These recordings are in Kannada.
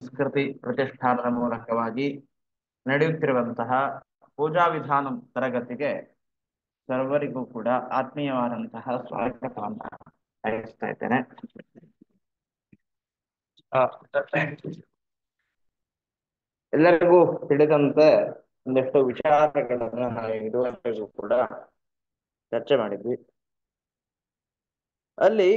ಸಂಸ್ಕೃತಿ ಪ್ರತಿಷ್ಠಾನದ ಮೂಲಕವಾಗಿ ನಡೆಯುತ್ತಿರುವಂತಹ ಪೂಜಾ ವಿಧಾನ ತರಗತಿಗೆ ಸರ್ವರಿಗೂ ಕೂಡ ಆತ್ಮೀಯವಾದಂತಹ ಸ್ವಾಗತವನ್ನ ಬಯಸ್ತಾ ಇದ್ದೇನೆ ಆ, ಎಲ್ಲರಿಗೂ ತಿಳಿದಂತೆ ಒಂದಷ್ಟು ವಿಚಾರಗಳನ್ನ ನಾವು ಇದುವರೆಗೂ ಕೂಡ ಚರ್ಚೆ ಮಾಡಿದ್ವಿ ಅಲ್ಲಿ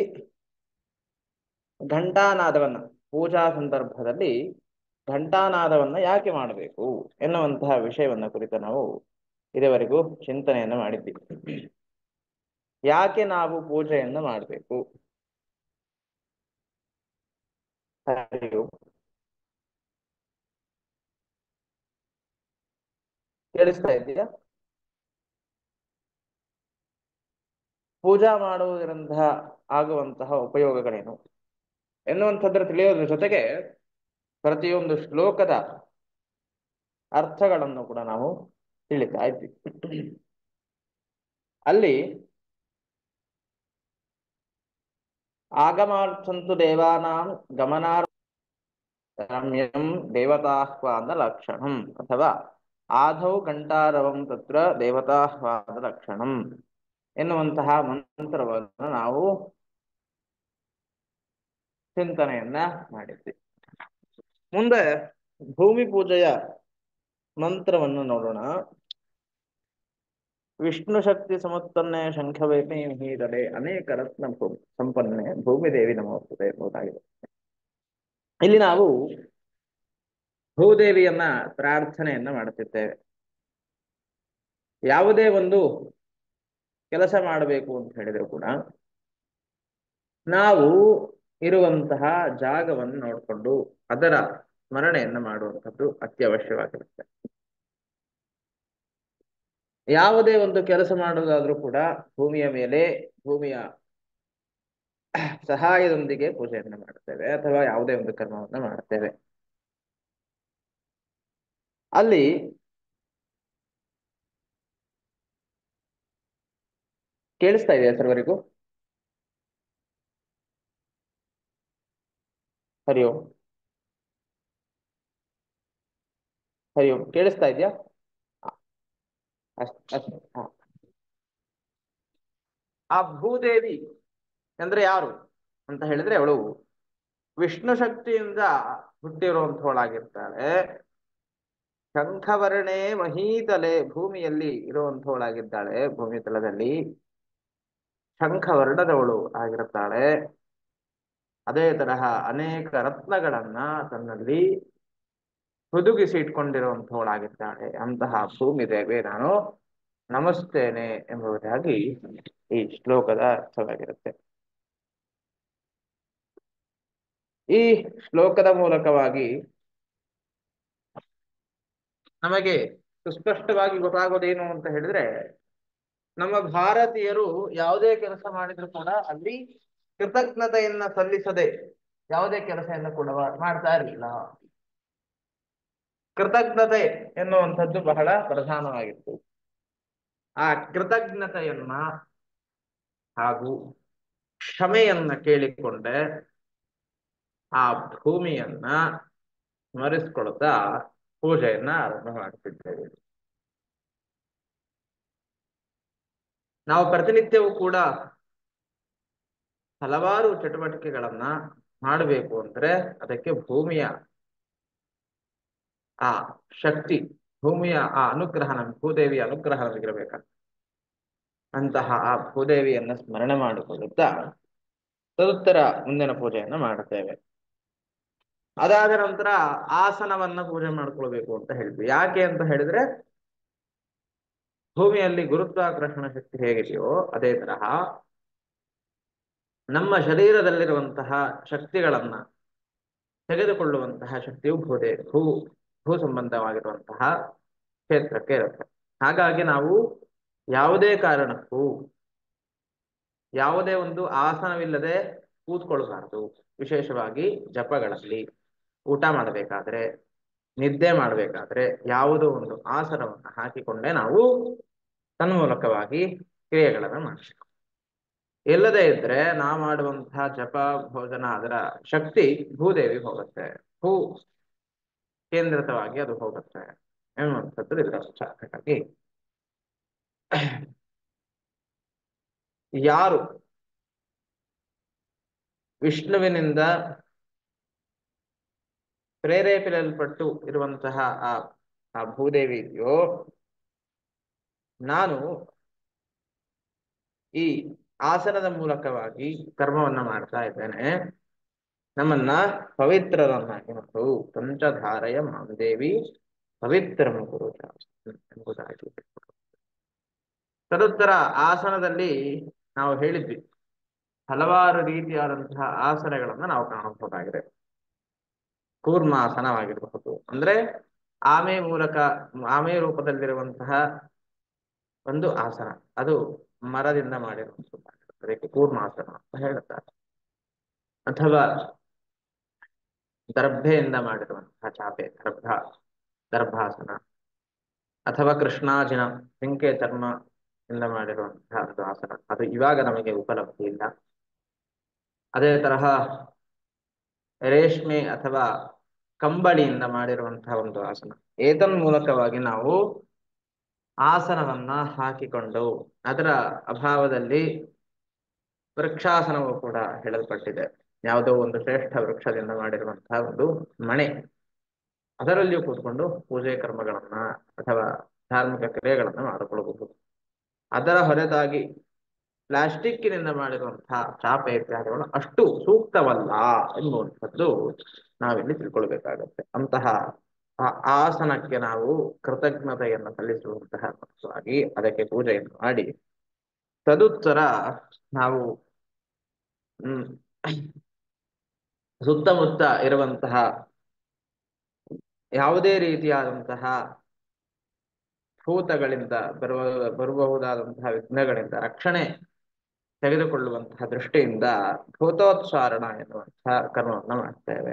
ಘಂಟಾನಾದವನ್ನ ಪೂಜಾ ಸಂದರ್ಭದಲ್ಲಿ ಘಂಟಾನಾದವನ್ನ ಯಾಕೆ ಮಾಡಬೇಕು ಎನ್ನುವಂತಹ ವಿಷಯವನ್ನ ಕುರಿತು ನಾವು ಇದುವರೆಗೂ ಚಿಂತನೆಯನ್ನ ಮಾಡಿದ್ವಿ ಯಾಕೆ ನಾವು ಪೂಜೆಯನ್ನ ಮಾಡಬೇಕು ಹರಿ ಓಂ. ಕೇಳಿಸ್ತಾ ಇದೆಯಾ ಪೂಜಾ ಮಾಡುವುದರಿಂದ ಆಗುವಂತಹ ಉಪಯೋಗಗಳೇನು ಎನ್ನುವಂಥದ್ರ ತಿಳಿಯೋದ್ರ ಜೊತೆಗೆ ಪ್ರತಿಯೊಂದು ಶ್ಲೋಕದ ಅರ್ಥಗಳನ್ನು ಕೂಡ ನಾವು ತಿಳಿತಾ ಇದ್ವಿ ಅಲ್ಲಿ ಆಗಮಾರ್ಥಂತು ದೇವಾನಾಂ ಗಮನಾರ್ ರಮ್ಯಂ ದೇವತಾಹ್ವಾನ ಲಕ್ಷಣಂ ಅಥವಾ ಆಧೌ ಗಂಟಾರವಂ ತತ್ರ ದೇವತಾಹ್ವಾನ ಲಕ್ಷಣಂ ಎನ್ನುವಂತಹ ಮಂತ್ರವನ್ನು ನಾವು ಚಿಂತನೆಯನ್ನ ಮಾಡಿದ್ವಿ ಮುಂದೆ ಭೂಮಿ ಪೂಜೆಯ ಮಂತ್ರವನ್ನು ನೋಡೋಣ ವಿಷ್ಣು ಶಕ್ತಿ ಸಮುತ್ಪನ್ನೆ ಶಂಖವೇಪಿ ಮಹೀದಲೆ ಅನೇಕ ರತ್ನ ಭೂ ಸಂಪನ್ನೆ ಭೂಮಿ ದೇವಿ ನಮೋಸ್ತುತೆ ಎಂಬುದಾಗಿದೆ ಇಲ್ಲಿ ನಾವು ಭೂದೇವಿಯನ್ನ ಪ್ರಾರ್ಥನೆಯನ್ನ ಮಾಡುತ್ತಿದ್ದೇವೆ ಯಾವುದೇ ಒಂದು ಕೆಲಸ ಮಾಡಬೇಕು ಅಂತ ಹೇಳಿದ್ರು ಕೂಡ ನಾವು ಇರುವಂತಹ ಜಾಗವನ್ನು ನೋಡಿಕೊಂಡು ಅದರ ಸ್ಮರಣೆಯನ್ನ ಮಾಡುವಂಥದ್ದು ಅತ್ಯವಶ್ಯವಾಗಿರುತ್ತೆ ಯಾವುದೇ ಒಂದು ಕೆಲಸ ಮಾಡುವುದಾದ್ರೂ ಕೂಡ ಭೂಮಿಯ ಮೇಲೆ ಭೂಮಿಯ ಸಹಾಯದೊಂದಿಗೆ ಪೂಜೆಯನ್ನ ಮಾಡುತ್ತೇವೆ ಅಥವಾ ಯಾವುದೇ ಒಂದು ಕರ್ಮವನ್ನ ಮಾಡುತ್ತೇವೆ ಅಲ್ಲಿ ಕೇಳಿಸ್ತಾ ಇದೆಯಾ ಸರ್ವರಿಗೂ ಹರಿ ಓಂ ಹರಿ ಓಂ ಕೇಳಿಸ್ತಾ ಇದೆಯಾ ಅಷ್ಟ್ ಅಷ್ಟ್ ಹಾ. ಆ ಭೂದೇವಿ ಅಂದ್ರೆ ಯಾರು ಅಂತ ಹೇಳಿದ್ರೆ ಅವಳು ವಿಷ್ಣು ಶಕ್ತಿಯಿಂದ ಹುಟ್ಟಿರುವಂಥವಳಾಗಿರ್ತಾಳೆ ಶಂಖವರ್ಣೆ ಮಹೀತಲೆ ಭೂಮಿಯಲ್ಲಿ ಇರುವಂಥವಳಾಗಿದ್ದಾಳೆ ಭೂಮಿ ತಲದಲ್ಲಿ ಶಂಖವರ್ಣದವಳು ಆಗಿರುತ್ತಾಳೆ ಅದೇ ತರಹ ಅನೇಕ ರತ್ನಗಳನ್ನ ತನ್ನಲ್ಲಿ ಹುದುಗಿಸಿ ಇಟ್ಕೊಂಡಿರುವಂಥವಳಾಗಿದ್ದಾಳೆ ಅಂತಹ ಭೂಮಿ ದೇವಿ ನಾನು ನಮಸ್ತೇನೆ ಎಂಬುದಾಗಿ ಈ ಶ್ಲೋಕದ ಅರ್ಥವಾಗಿರುತ್ತೆ ಈ ಶ್ಲೋಕದ ಮೂಲಕವಾಗಿ ನಮಗೆ ಸುಸ್ಪಷ್ಟವಾಗಿ ಗೊತ್ತಾಗೋದೇನು ಅಂತ ಹೇಳಿದ್ರೆ ನಮ್ಮ ಭಾರತೀಯರು ಯಾವುದೇ ಕೆಲಸ ಮಾಡಿದ್ರು ಕೂಡ ಅಲ್ಲಿ ಕೃತಜ್ಞತೆಯನ್ನ ಸಲ್ಲಿಸದೆ ಯಾವುದೇ ಕೆಲಸವನ್ನು ಕೂಡ ಮಾಡ್ತಾ ಇರಲಿಲ್ಲ ಕೃತಜ್ಞತೆ ಎನ್ನುವಂಥದ್ದು ಬಹಳ ಪ್ರಧಾನವಾಗಿತ್ತು ಆ ಕೃತಜ್ಞತೆಯನ್ನ ಹಾಗೂ ಕ್ಷಮೆಯನ್ನ ಕೇಳಿಕೊಂಡೆ ಆ ಭೂಮಿಯನ್ನ ಸ್ಮರಿಸ್ಕೊಳ್ತಾ ಪೂಜೆಯನ್ನ ಆರಂಭ ಮಾಡ್ತಿದ್ದೇವೆ ನಾವು ಪ್ರತಿನಿತ್ಯವೂ ಕೂಡ ಹಲವಾರು ಚಟುವಟಿಕೆಗಳನ್ನ ಮಾಡಬೇಕು ಅಂದ್ರೆ ಅದಕ್ಕೆ ಭೂಮಿಯ ಆ ಶಕ್ತಿ ಭೂಮಿಯ ಆ ಅನುಗ್ರಹ ನಮ್ ಭೂದೇವಿಯ ಅನುಗ್ರಹ ನಮಗಿರಬೇಕಂತ ಅಂತಹ ಆ ಭೂದೇವಿಯನ್ನ ಸ್ಮರಣೆ ಮಾಡಿಕೊಳ್ಳುತ್ತಾ ತದುತ್ತರ ಮುಂದಿನ ಪೂಜೆಯನ್ನ ಮಾಡುತ್ತೇವೆ ಅದಾದ ನಂತರ ಆಸನವನ್ನ ಪೂಜೆ ಮಾಡ್ಕೊಳ್ಬೇಕು ಅಂತ ಹೇಳಿದ್ವಿ ಯಾಕೆ ಅಂತ ಹೇಳಿದ್ರೆ ಭೂಮಿಯಲ್ಲಿ ಗುರುತ್ವಾಕರ್ಷಣ ಶಕ್ತಿ ಹೇಗಿದೆಯೋ ಅದೇ ತರಹ ನಮ್ಮ ಶರೀರದಲ್ಲಿರುವಂತಹ ಶಕ್ತಿಗಳನ್ನ ತೆಗೆದುಕೊಳ್ಳುವಂತಹ ಶಕ್ತಿಯು ಭೂದೇ ಭೂ ಭೂ ಸಂಬಂಧವಾಗಿರುವಂತಹ ಕ್ಷೇತ್ರಕ್ಕೆ ಇರುತ್ತೆ ಹಾಗಾಗಿ ನಾವು ಯಾವುದೇ ಕಾರಣಕ್ಕೂ ಯಾವುದೇ ಒಂದು ಆಸನವಿಲ್ಲದೆ ಕೂತ್ಕೊಳ್ಬಾರ್ದು ವಿಶೇಷವಾಗಿ ಜಪಗಳಲ್ಲಿ ಊಟ ಮಾಡಬೇಕಾದ್ರೆ ನಿದ್ದೆ ಮಾಡಬೇಕಾದ್ರೆ ಯಾವುದೋ ಒಂದು ಆಸನವನ್ನು ಹಾಕಿಕೊಂಡೇ ನಾವು ತನ್ಮೂಲಕವಾಗಿ ಕ್ರಿಯೆಗಳನ್ನು ಮಾಡಬೇಕು ಇಲ್ಲದೆ ಇದ್ರೆ ನಾ ಮಾಡುವಂತಹ ಜಪ ಭೋಜನ ಅದರ ಶಕ್ತಿ ಭೂದೇವಿ ಹೋಗುತ್ತೆ ಭೂ ಕೇಂದ್ರಿತವಾಗಿ ಅದು ಹೋಗುತ್ತೆ ಎನ್ನುವಂಥದ್ದು ಇದರ ಅರ್ಥ ಹಾಗಾಗಿ ಯಾರು ವಿಷ್ಣುವಿನಿಂದ ಪ್ರೇರೇಪಿಸಲ್ಪಟ್ಟು ಇರುವಂತಹ ಆ ಆ ಭೂದೇವಿ ಇದೆಯೋ ನಾನು ಈ ಆಸನದ ಮೂಲಕವಾಗಿ ಕರ್ಮವನ್ನ ಮಾಡ್ತಾ ಇದ್ದೇನೆ ನಮ್ಮನ್ನ ಪವಿತ್ರರನ್ನಾಗಿ ಮತ್ತು ಪಂಚಧಾರೆಯ ಮಾಂದೇವಿ ಪವಿತ್ರ ಗುರು ಎಂಬುದಾಗಿ ತದುತ್ತರ ಆಸನದಲ್ಲಿ ನಾವು ಹೇಳಿದ್ವಿ ಹಲವಾರು ರೀತಿಯಾದಂತಹ ಆಸನಗಳನ್ನ ನಾವು ಕಾಣಬಹುದಾಗಿದೆ ಕೂರ್ಮಾಸನವಾಗಿರಬಹುದು ಅಂದ್ರೆ ಆಮೆ ಮೂಲಕ ಆಮೆ ರೂಪದಲ್ಲಿರುವಂತಹ ಒಂದು ಆಸನ ಅದು ಮರದಿಂದ ಮಾಡಿರುವಂತಹ ಅದಕ್ಕೆ ಕೂರ್ಮಾಸನ ಅಂತ ಹೇಳುತ್ತಾರೆ ಅಥವಾ ದರ್ಭೆಯಿಂದ ಮಾಡಿರುವಂತಹ ಚಾಪೆ ದರ್ಭ ದರ್ಭಾಸನ ಅಥವಾ ಕೃಷ್ಣಾಜಿನ ಜಿಂಕೆ ಚರ್ಮ ಇಂದ ಮಾಡಿರುವಂತಹ ಒಂದು ಆಸನ ಅದು ಇವಾಗ ನಮಗೆ ಉಪಲಬ್ಧಿ ಇಲ್ಲ ಅದೇ ತರಹ ರೇಷ್ಮೆ ಅಥವಾ ಕಂಬಳಿಯಿಂದ ಮಾಡಿರುವಂತಹ ಒಂದು ಆಸನ ಏತನ್ ಮೂಲಕವಾಗಿ ನಾವು ಆಸನವನ್ನ ಹಾಕಿಕೊಂಡು ಅದರ ಅಭಾವದಲ್ಲಿ ವೃಕ್ಷಾಸನವು ಕೂಡ ಹೇಳಲ್ಪಟ್ಟಿದೆ ಯಾವುದೋ ಒಂದು ಶ್ರೇಷ್ಠ ವೃಕ್ಷದಿಂದ ಮಾಡಿರುವಂತಹ ಒಂದು ಮಣೆ ಅದರಲ್ಲಿಯೂ ಕೂತ್ಕೊಂಡು ಪೂಜೆ ಕರ್ಮಗಳನ್ನ ಅಥವಾ ಧಾರ್ಮಿಕ ಕ್ರಿಯೆಗಳನ್ನ ಮಾಡಿಕೊಳ್ಳಬಹುದು ಅದರ ಹೊರತಾಗಿ ಪ್ಲಾಸ್ಟಿಕ್ಕಿನಿಂದ ಮಾಡಿರುವಂತಹ ಚಾಪೆ ಇತ್ಯಾದಿಗಳು ಅಷ್ಟು ಸೂಕ್ತವಲ್ಲ ಎನ್ನುವಂಥದ್ದು ನಾವಿಲ್ಲಿ ತಿಳ್ಕೊಳ್ಬೇಕಾಗತ್ತೆ ಅಂತಹ ಆ ಆಸನಕ್ಕೆ ನಾವು ಕೃತಜ್ಞತೆಯನ್ನು ಸಲ್ಲಿಸುವಂತಹ ಪಕ್ಷವಾಗಿ ಅದಕ್ಕೆ ಪೂಜೆಯನ್ನು ಮಾಡಿ ತದುತ್ತರ ನಾವು ಹ್ಮ್ ಸುತ್ತಮುತ್ತ ಇರುವಂತಹ ಯಾವುದೇ ರೀತಿಯಾದಂತಹ ಭೂತಗಳಿಂದ ಬರುವ ಬರಬಹುದಾದಂತಹ ವಿಘ್ನಗಳಿಂದ ರಕ್ಷಣೆ ತೆಗೆದುಕೊಳ್ಳುವಂತಹ ದೃಷ್ಟಿಯಿಂದ ಭೂತೋತ್ಸಾರಣ ಎನ್ನುವಂತಹ ಕರ್ಮವನ್ನು ಮಾಡ್ತೇವೆ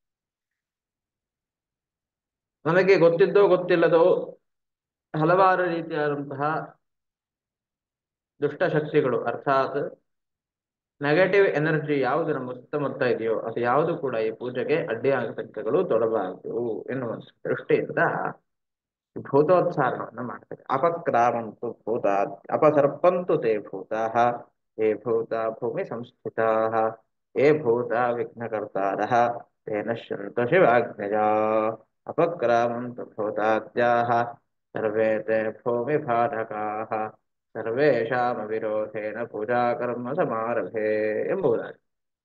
ನಮಗೆ ಗೊತ್ತಿದ್ದೋ ಗೊತ್ತಿಲ್ಲದೋ ಹಲವಾರು ರೀತಿಯಾದಂತಹ ದುಷ್ಟಶಕ್ತಿಗಳು ಅರ್ಥಾತ್ ನೆಗೆಟಿವ್ ಎನರ್ಜಿ ಯಾವುದು ನಮ್ಮ ಸುತ್ತಮುತ್ತ ಇದೆಯೋ ಅದು ಯಾವುದು ಕೂಡ ಈ ಪೂಜೆಗೆ ಅಡ್ಡಿಯಾಗತಕ್ಕಗಳು ತೊಡಬಾರದು ಎನ್ನುವಂತ ದೃಷ್ಟಿಯಿಂದ ಭೂತೋತ್ಸಾರವನ್ನು ಮಾಡ್ತಾರೆ ಅಪಕ್ರಾಮಂತು ಭೂತ ಅಪಸರ್ಪಂತು ತೇ ಭೂತಾಃ ಹೇ ಭೂತ ಭೂಮಿ ಸಂಸ್ಥಿತಾಃ ಹೇ ಭೂತ ವಿಘ್ನಕರ್ತಾರಃ ತೇ ನಶ್ಯಂತು ಶಿವಾಜ್ಞಯ ಅಪಕ್ರಾಮಂತು ಭೂತಾದ್ಯಾಃ ಸರ್ವೇ ತೇ ಭೂಮಿ ಬಾಧಕಾಃ ಸರ್ವೇಷಾಮ ವಿರೋಧೇನ ಪೂಜಾ ಕರ್ಮ ಸಮಾರಭೆ ಎಂಬುದಾಗಿ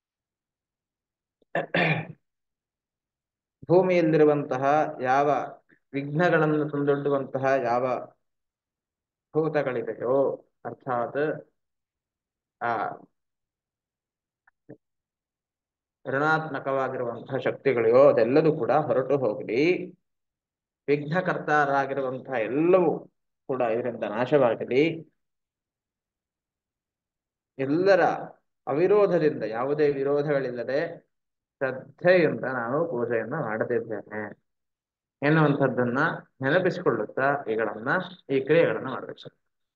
ಭೂಮಿಯಲ್ಲಿರುವಂತಹ ಯಾವ ವಿಘ್ನಗಳನ್ನು ತಂದೊಡ್ಡುವಂತಹ ಯಾವ ಭೂತಗಳಿದೆಯೋ ಅರ್ಥಾತ್ ಆ ಋಣಾತ್ಮಕವಾಗಿರುವಂತಹ ಶಕ್ತಿಗಳಿಯೋ ಅದೆಲ್ಲದೂ ಕೂಡ ಹೊರಟು ಹೋಗಲಿ ವಿಘ್ನಕರ್ತಾರಾಗಿರುವಂತಹ ಎಲ್ಲವೂ ಕೂಡ ಇದರಿಂದ ನಾಶವಾಗಲಿ ಎಲ್ಲರ ಅವಿರೋಧದಿಂದ ಯಾವುದೇ ವಿರೋಧಗಳಿಲ್ಲದೆ ಶ್ರದ್ಧೆಯಿಂದ ನಾನು ಪೂಜೆಯನ್ನ ಮಾಡದಿದ್ದೇನೆ ಎನ್ನುವಂಥದ್ದನ್ನ ನೆನಪಿಸಿಕೊಳ್ಳುತ್ತಾ ಈಗಳನ್ನ ಈ ಕ್ರಿಯೆಗಳನ್ನ ಮಾಡಬೇಕು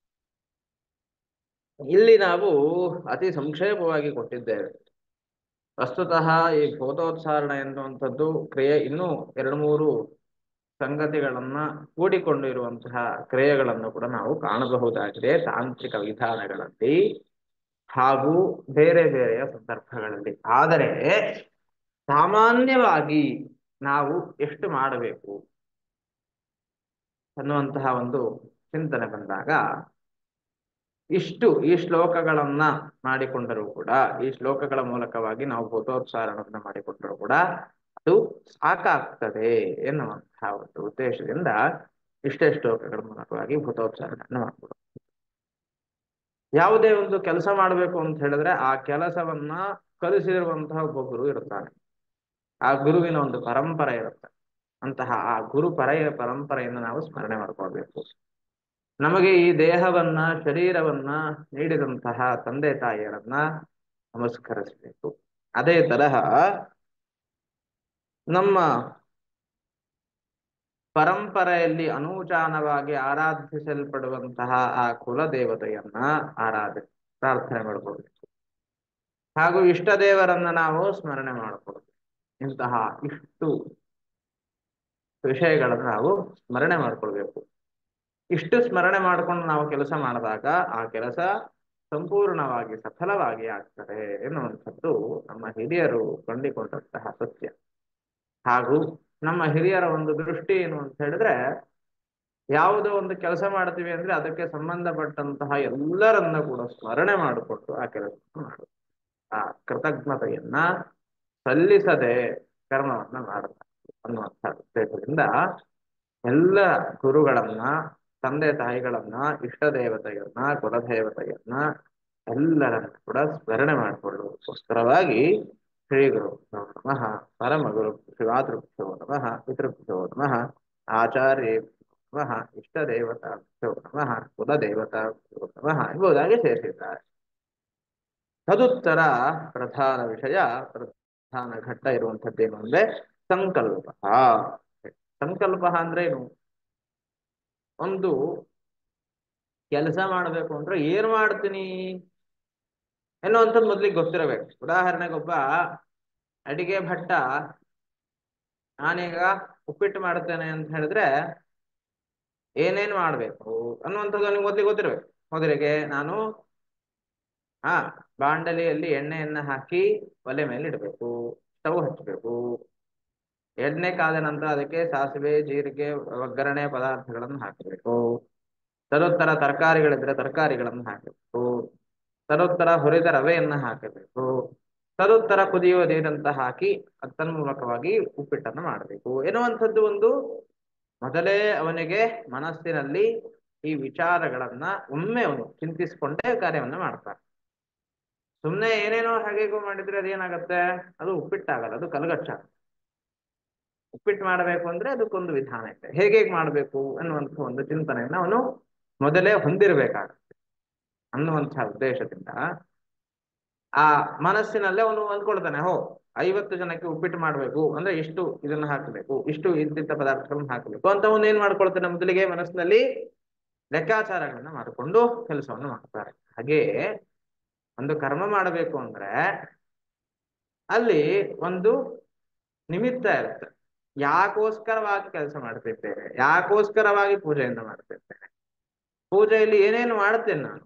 ಇಲ್ಲಿ ನಾವು ಅತಿ ಸಂಕ್ಷೇಪವಾಗಿ ಕೊಟ್ಟಿದ್ದೇವೆ ವಸ್ತುತಃ ಈ ಭೂತೋತ್ಸಾರಣ ಎನ್ನುವಂಥದ್ದು ಕ್ರಿಯೆ ಇನ್ನೂ ಎರಡು ಮೂರು ಸಂಗತಿಗಳನ್ನ ಕೂಡಿಕೊಂಡು ಇರುವಂತಹ ಕ್ರಿಯೆಗಳನ್ನು ಕೂಡ ನಾವು ಕಾಣಬಹುದಾಗಿದೆ ತಾಂತ್ರಿಕ ವಿಧಾನಗಳಲ್ಲಿ ಹಾಗೂ ಬೇರೆ ಬೇರೆಯ ಸಂದರ್ಭಗಳಲ್ಲಿ ಆದರೆ ಸಾಮಾನ್ಯವಾಗಿ ನಾವು ಎಷ್ಟು ಮಾಡಬೇಕು ಅನ್ನುವಂತಹ ಒಂದು ಚಿಂತನೆ ಬಂದಾಗ ಇಷ್ಟು ಈ ಶ್ಲೋಕಗಳನ್ನ ಮಾಡಿಕೊಂಡರೂ ಕೂಡ ಈ ಶ್ಲೋಕಗಳ ಮೂಲಕವಾಗಿ ನಾವು ಭೂತೋತ್ಸಾರಣವನ್ನು ಮಾಡಿಕೊಂಡರೂ ಕೂಡ ಅದು ಸಾಕಾಗ್ತದೆ ಎನ್ನುವಂತಹ ಒಂದು ಉದ್ದೇಶದಿಂದ ಇಷ್ಟೇ ಶ್ಲೋಕಗಳ ಮೂಲಕವಾಗಿ ಭೂತೋಚ್ಚಾರಣೆಯನ್ನು ಮಾಡ್ಬೋದು ಯಾವುದೇ ಒಂದು ಕೆಲಸ ಮಾಡಬೇಕು ಅಂತ ಹೇಳಿದ್ರೆ ಆ ಕೆಲಸವನ್ನ ಕಲಿಸಿರುವಂತಹ ಒಬ್ಬ ಗುರು ಇರ್ತಾನೆ ಆ ಗುರುವಿನ ಒಂದು ಪರಂಪರೆ ಇರುತ್ತೆ ಅಂತಹ ಆ ಗುರು ಪರೆಯ ಪರಂಪರೆಯನ್ನು ನಾವು ಸ್ಮರಣೆ ಮಾಡ್ಕೊಳ್ಬೇಕು ನಮಗೆ ಈ ದೇಹವನ್ನ ಶರೀರವನ್ನ ನೀಡಿದಂತಹ ತಂದೆ ತಾಯಿಯರನ್ನ ನಮಸ್ಕರಿಸಬೇಕು ಅದೇ ತರಹ ನಮ್ಮ ಪರಂಪರೆಯಲ್ಲಿ ಅನೂಚಾನವಾಗಿ ಆರಾಧಿಸಲ್ಪಡುವಂತಹ ಆ ಕುಲ ದೇವತೆಯನ್ನ ಆರಾಧಿ ಪ್ರಾರ್ಥನೆ ಮಾಡ್ಕೊಳ್ಬೇಕು ಹಾಗೂ ಇಷ್ಟ ದೇವರನ್ನ ನಾವು ಸ್ಮರಣೆ ಮಾಡ್ಕೊಳ್ಬೇಕು ಇಂತಹ ಇಷ್ಟು ವಿಷಯಗಳನ್ನು ನಾವು ಸ್ಮರಣೆ ಮಾಡ್ಕೊಳ್ಬೇಕು ಇಷ್ಟು ಸ್ಮರಣೆ ಮಾಡ್ಕೊಂಡು ನಾವು ಕೆಲಸ ಮಾಡಿದಾಗ ಆ ಕೆಲಸ ಸಂಪೂರ್ಣವಾಗಿ ಸಫಲವಾಗಿ ಆಗ್ತದೆ ಎನ್ನುವಂಥದ್ದು ನಮ್ಮ ಹಿರಿಯರು ಕಂಡುಕೊಂಡಂತಹ ಸತ್ಯ ಹಾಗೂ ನಮ್ಮ ಹಿರಿಯರ ಒಂದು ದೃಷ್ಟಿ ಏನು ಅಂತ ಹೇಳಿದ್ರೆ ಯಾವುದೋ ಒಂದು ಕೆಲಸ ಮಾಡ್ತೀವಿ ಅಂದ್ರೆ ಅದಕ್ಕೆ ಸಂಬಂಧಪಟ್ಟಂತಹ ಎಲ್ಲರನ್ನ ಕೂಡ ಸ್ಮರಣೆ ಮಾಡಿಕೊಟ್ಟು ಆ ಕೆಲಸ ಮಾಡು ಆ ಕೃತಜ್ಞತೆಯನ್ನ ಸಲ್ಲಿಸದೆ ಕರ್ಮವನ್ನ ಮಾಡಬಾರದು ಅನ್ನುವಂಥ ಉದ್ದೇಶದಿಂದ ಎಲ್ಲ ಗುರುಗಳನ್ನ ತಂದೆ ತಾಯಿಗಳನ್ನ ಇಷ್ಟ ದೇವತೆಯನ್ನ ಕುಲದೇವತೆಯನ್ನ ಎಲ್ಲರನ್ನ ಕೂಡ ಸ್ಮರಣೆ ಮಾಡಿಕೊಳ್ಳುವುದಕ್ಕೋಸ್ಕರವಾಗಿ ಶ್ರೀ ಗುರು ನಮಃ ಪರಮ ಗುರು ಶಿವಾತೃಭ್ಯೋ ನಮಃ ಪಿತೃಭ್ಯೋ ನಮಃ ಆಚಾರ್ಯ ನಮಃ ಇಷ್ಟ ದೇವತಾಭ್ಯೋ ನಮಃ ಕುಲದೇವತಾಭ್ಯೋ ನಮಃ ಎಂಬುದಾಗಿ ಸೇರಿಸಿದ್ದಾರೆ ತದುತ್ತರ ಪ್ರಧಾನ ವಿಷಯ ಪ್ರಧಾನ ಘಟ್ಟ ಇರುವಂತದ್ದೇನು ಅಂದ್ರೆ ಸಂಕಲ್ಪ ಸಂಕಲ್ಪ ಅಂದ್ರೆ ಏನು ಒಂದು ಕೆಲಸ ಮಾಡಬೇಕು ಅಂದ್ರೆ ಏನ್ ಮಾಡ್ತೀನಿ ಎನ್ನುವಂಥದ್ದು ಮೊದ್ಲಿಗೆ ಗೊತ್ತಿರಬೇಕು ಉದಾಹರಣೆಗೆ ಒಬ್ಬ ಅಡಿಗೆ ಭಟ್ಟ ನಾನೀಗ ಉಪ್ಪಿಟ್ಟು ಮಾಡ್ತೇನೆ ಅಂತ ಹೇಳಿದ್ರೆ ಏನೇನ್ ಮಾಡ್ಬೇಕು ಅನ್ನುವಂಥದ್ದು ನನಗೆ ಮೊದ್ಲಿಗೆ ಗೊತ್ತಿರ್ಬೇಕು ಮೊದಲಿಗೆ ನಾನು ಹಾ ಬಾಂಡಲಿಯಲ್ಲಿ ಎಣ್ಣೆಯನ್ನ ಹಾಕಿ ಒಲೆ ಮೇಲೆ ಇಡಬೇಕು ಸ್ಟವ್ ಹಚ್ಚಬೇಕು ಎಣ್ಣೆ ಕಾದ ನಂತರ ಅದಕ್ಕೆ ಸಾಸಿವೆ ಜೀರಿಗೆ ಒಗ್ಗರಣೆ ಪದಾರ್ಥಗಳನ್ನು ಹಾಕಬೇಕು ತದೋತ್ತರ ತರಕಾರಿಗಳಿದ್ರೆ ತರಕಾರಿಗಳನ್ನು ಹಾಕಬೇಕು ತದೋತ್ತರ ಹುರಿದ ರವೆಯನ್ನ ಹಾಕಬೇಕು ತದೋತ್ತರ ಕುದಿಯುವ ನೀರಂತ ಹಾಕಿ ತನ್ಮೂಲಕವಾಗಿ ಉಪ್ಪಿಟ್ಟನ್ನು ಮಾಡಬೇಕು ಎನ್ನುವಂಥದ್ದು ಒಂದು ಮೊದಲೇ ಅವನಿಗೆ ಮನಸ್ಸಿನಲ್ಲಿ ಈ ವಿಚಾರಗಳನ್ನ ಒಮ್ಮೆ ಅವನು ಚಿಂತಿಸಿಕೊಂಡೇ ಕಾರ್ಯವನ್ನ ಮಾಡ್ತಾನೆ ಸುಮ್ಮನೆ ಏನೇನೋ ಹಾಗೇಗೋ ಮಾಡಿದ್ರೆ ಅದೇನಾಗತ್ತೆ ಅದು ಉಪ್ಪಿಟ್ಟಾಗಲ್ಲ ಅದು ಕಲಗಚ್ಚ ಉಪ್ಪಿಟ್ಟು ಮಾಡಬೇಕು ಅಂದ್ರೆ ಅದಕ್ಕೊಂದು ವಿಧಾನ ಇದೆ ಹೇಗೆ ಹೇಗೆ ಮಾಡಬೇಕು ಅನ್ನುವಂಥ ಒಂದು ಚಿಂತನೆಯನ್ನ ಅವನು ಮೊದಲೇ ಹೊಂದಿರಬೇಕಾಗತ್ತೆ ಅನ್ನುವಂಥ ಉದ್ದೇಶದಿಂದ ಆ ಮನಸ್ಸಿನಲ್ಲೇ ಅವನು ಅಂದ್ಕೊಳ್ತಾನೆ ಹೋ ಐವತ್ತು ಜನಕ್ಕೆ ಉಪ್ಪಿಟ್ಟು ಮಾಡಬೇಕು ಅಂದ್ರೆ ಇಷ್ಟು ಇದನ್ನ ಹಾಕಬೇಕು ಇಷ್ಟು ಇಂತಿಂತ ಪದಾರ್ಥಗಳನ್ನ ಹಾಕಬೇಕು ಅಂತ ಅವನು ಏನ್ ಮಾಡ್ಕೊಳ್ತಾನೆ ಮೊದಲಿಗೆ ಮನಸ್ಸಿನಲ್ಲಿ ಲೆಕ್ಕಾಚಾರಗಳನ್ನ ಮಾಡಿಕೊಂಡು ಕೆಲಸವನ್ನು ಮಾಡ್ತಾರೆ ಹಾಗೆ ಒಂದು ಕರ್ಮ ಮಾಡಬೇಕು ಅಂದ್ರೆ ಅಲ್ಲಿ ಒಂದು ನಿಮಿತ್ತ ಇರುತ್ತೆ ಯಾಕೋಸ್ಕರವಾಗಿ ಕೆಲಸ ಮಾಡ್ತಿದ್ದೇನೆ ಯಾಕೋಸ್ಕರವಾಗಿ ಪೂಜೆಯನ್ನು ಮಾಡ್ತಿದ್ದೇನೆ ಪೂಜೆಯಲ್ಲಿ ಏನೇನು ಮಾಡ್ತೇನೆ ನಾನು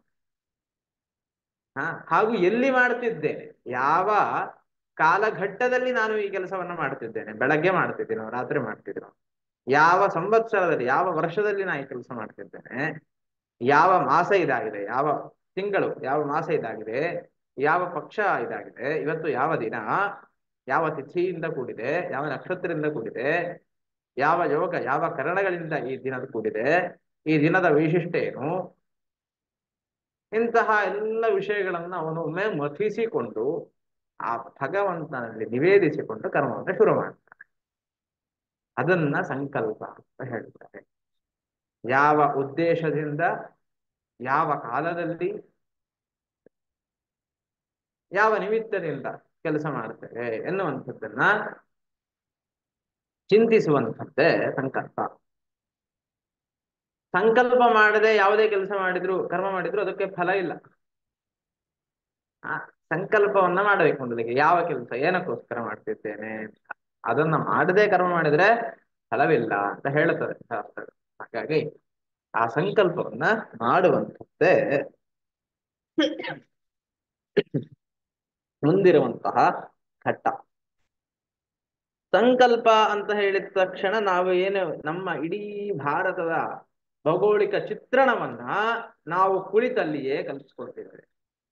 ಹಾ ಹಾಗೂ ಎಲ್ಲಿ ಮಾಡ್ತಿದ್ದೇನೆ ಯಾವ ಕಾಲಘಟ್ಟದಲ್ಲಿ ನಾನು ಈ ಕೆಲಸವನ್ನ ಮಾಡ್ತಿದ್ದೇನೆ ಬೆಳಗ್ಗೆ ಮಾಡ್ತಿದ್ದೀನೋ ರಾತ್ರಿ ಮಾಡ್ತಿದ್ದೀನೋ ಯಾವ ಸಂವತ್ಸರದಲ್ಲಿ ಯಾವ ವರ್ಷದಲ್ಲಿ ನಾನು ಈ ಕೆಲಸ ಮಾಡ್ತಿದ್ದೇನೆ ಯಾವ ಮಾಸ ಇದಾಗಿದೆ ಯಾವ ತಿಂಗಳು ಯಾವ ಮಾಸ ಇದಾಗಿದೆ ಯಾವ ಪಕ್ಷ ಇದಾಗಿದೆ ಇವತ್ತು ಯಾವ ದಿನ ಯಾವ ತಿಥಿಯಿಂದ ಕೂಡಿದೆ ಯಾವ ನಕ್ಷತ್ರದಿಂದ ಕೂಡಿದೆ ಯಾವ ಯೋಗ ಯಾವ ಕರಣಗಳಿಂದ ಈ ದಿನದ ಕೂಡಿದೆ ಈ ದಿನದ ವೈಶಿಷ್ಟ್ಯ ಏನು ಇಂತಹ ಎಲ್ಲ ವಿಷಯಗಳನ್ನ ಅವನು ಒಮ್ಮೆ ಮಥಿಸಿಕೊಂಡು ಆ ಭಗವಂತನಲ್ಲಿ ನಿವೇದಿಸಿಕೊಂಡು ಕರ್ಮವನ್ನು ಶುರು ಮಾಡ್ತಾನೆ ಅದನ್ನ ಸಂಕಲ್ಪ ಅಂತ ಹೇಳ್ತಾರೆ ಯಾವ ಉದ್ದೇಶದಿಂದ ಯಾವ ಕಾಲದಲ್ಲಿ ಯಾವ ನಿಮಿತ್ತದಿಂದ ಕೆಲಸ ಮಾಡ್ತೇವೆ ಎನ್ನುವಂಥದ್ದನ್ನ ಚಿಂತಿಸುವಂಥದ್ದೇ ಸಂಕಲ್ಪ ಸಂಕಲ್ಪ ಮಾಡದೆ ಯಾವುದೇ ಕೆಲಸ ಮಾಡಿದ್ರು ಕರ್ಮ ಮಾಡಿದ್ರು ಅದಕ್ಕೆ ಫಲ ಇಲ್ಲ ಆ ಸಂಕಲ್ಪವನ್ನ ಮಾಡಬೇಕು ಮೊದಲಿಗೆ ಯಾವ ಕೆಲಸ ಏನಕ್ಕೋಸ್ಕರ ಮಾಡ್ತಿದ್ದೇನೆ ಅದನ್ನ ಮಾಡದೆ ಕರ್ಮ ಮಾಡಿದ್ರೆ ಫಲವಿಲ್ಲ ಅಂತ ಹೇಳ್ತದೆ ಶಾಸ್ತ್ರ ಹಾಗಾಗಿ ಆ ಸಂಕಲ್ಪವನ್ನ ಮಾಡುವಂಥದ್ದೇ ಮುಂದಿರುವಂತಹ ಘಟ್ಟ ಸಂಕಲ್ಪ ಅಂತ ಹೇಳಿದ ತಕ್ಷಣ ನಾವು ಏನು ನಮ್ಮ ಇಡೀ ಭಾರತದ ಭೌಗೋಳಿಕ ಚಿತ್ರಣವನ್ನ ನಾವು ಕುಳಿತಲ್ಲಿಯೇ ಕಲ್ಪಿಸ್ಕೊಳ್ತಿದ್ದೇವೆ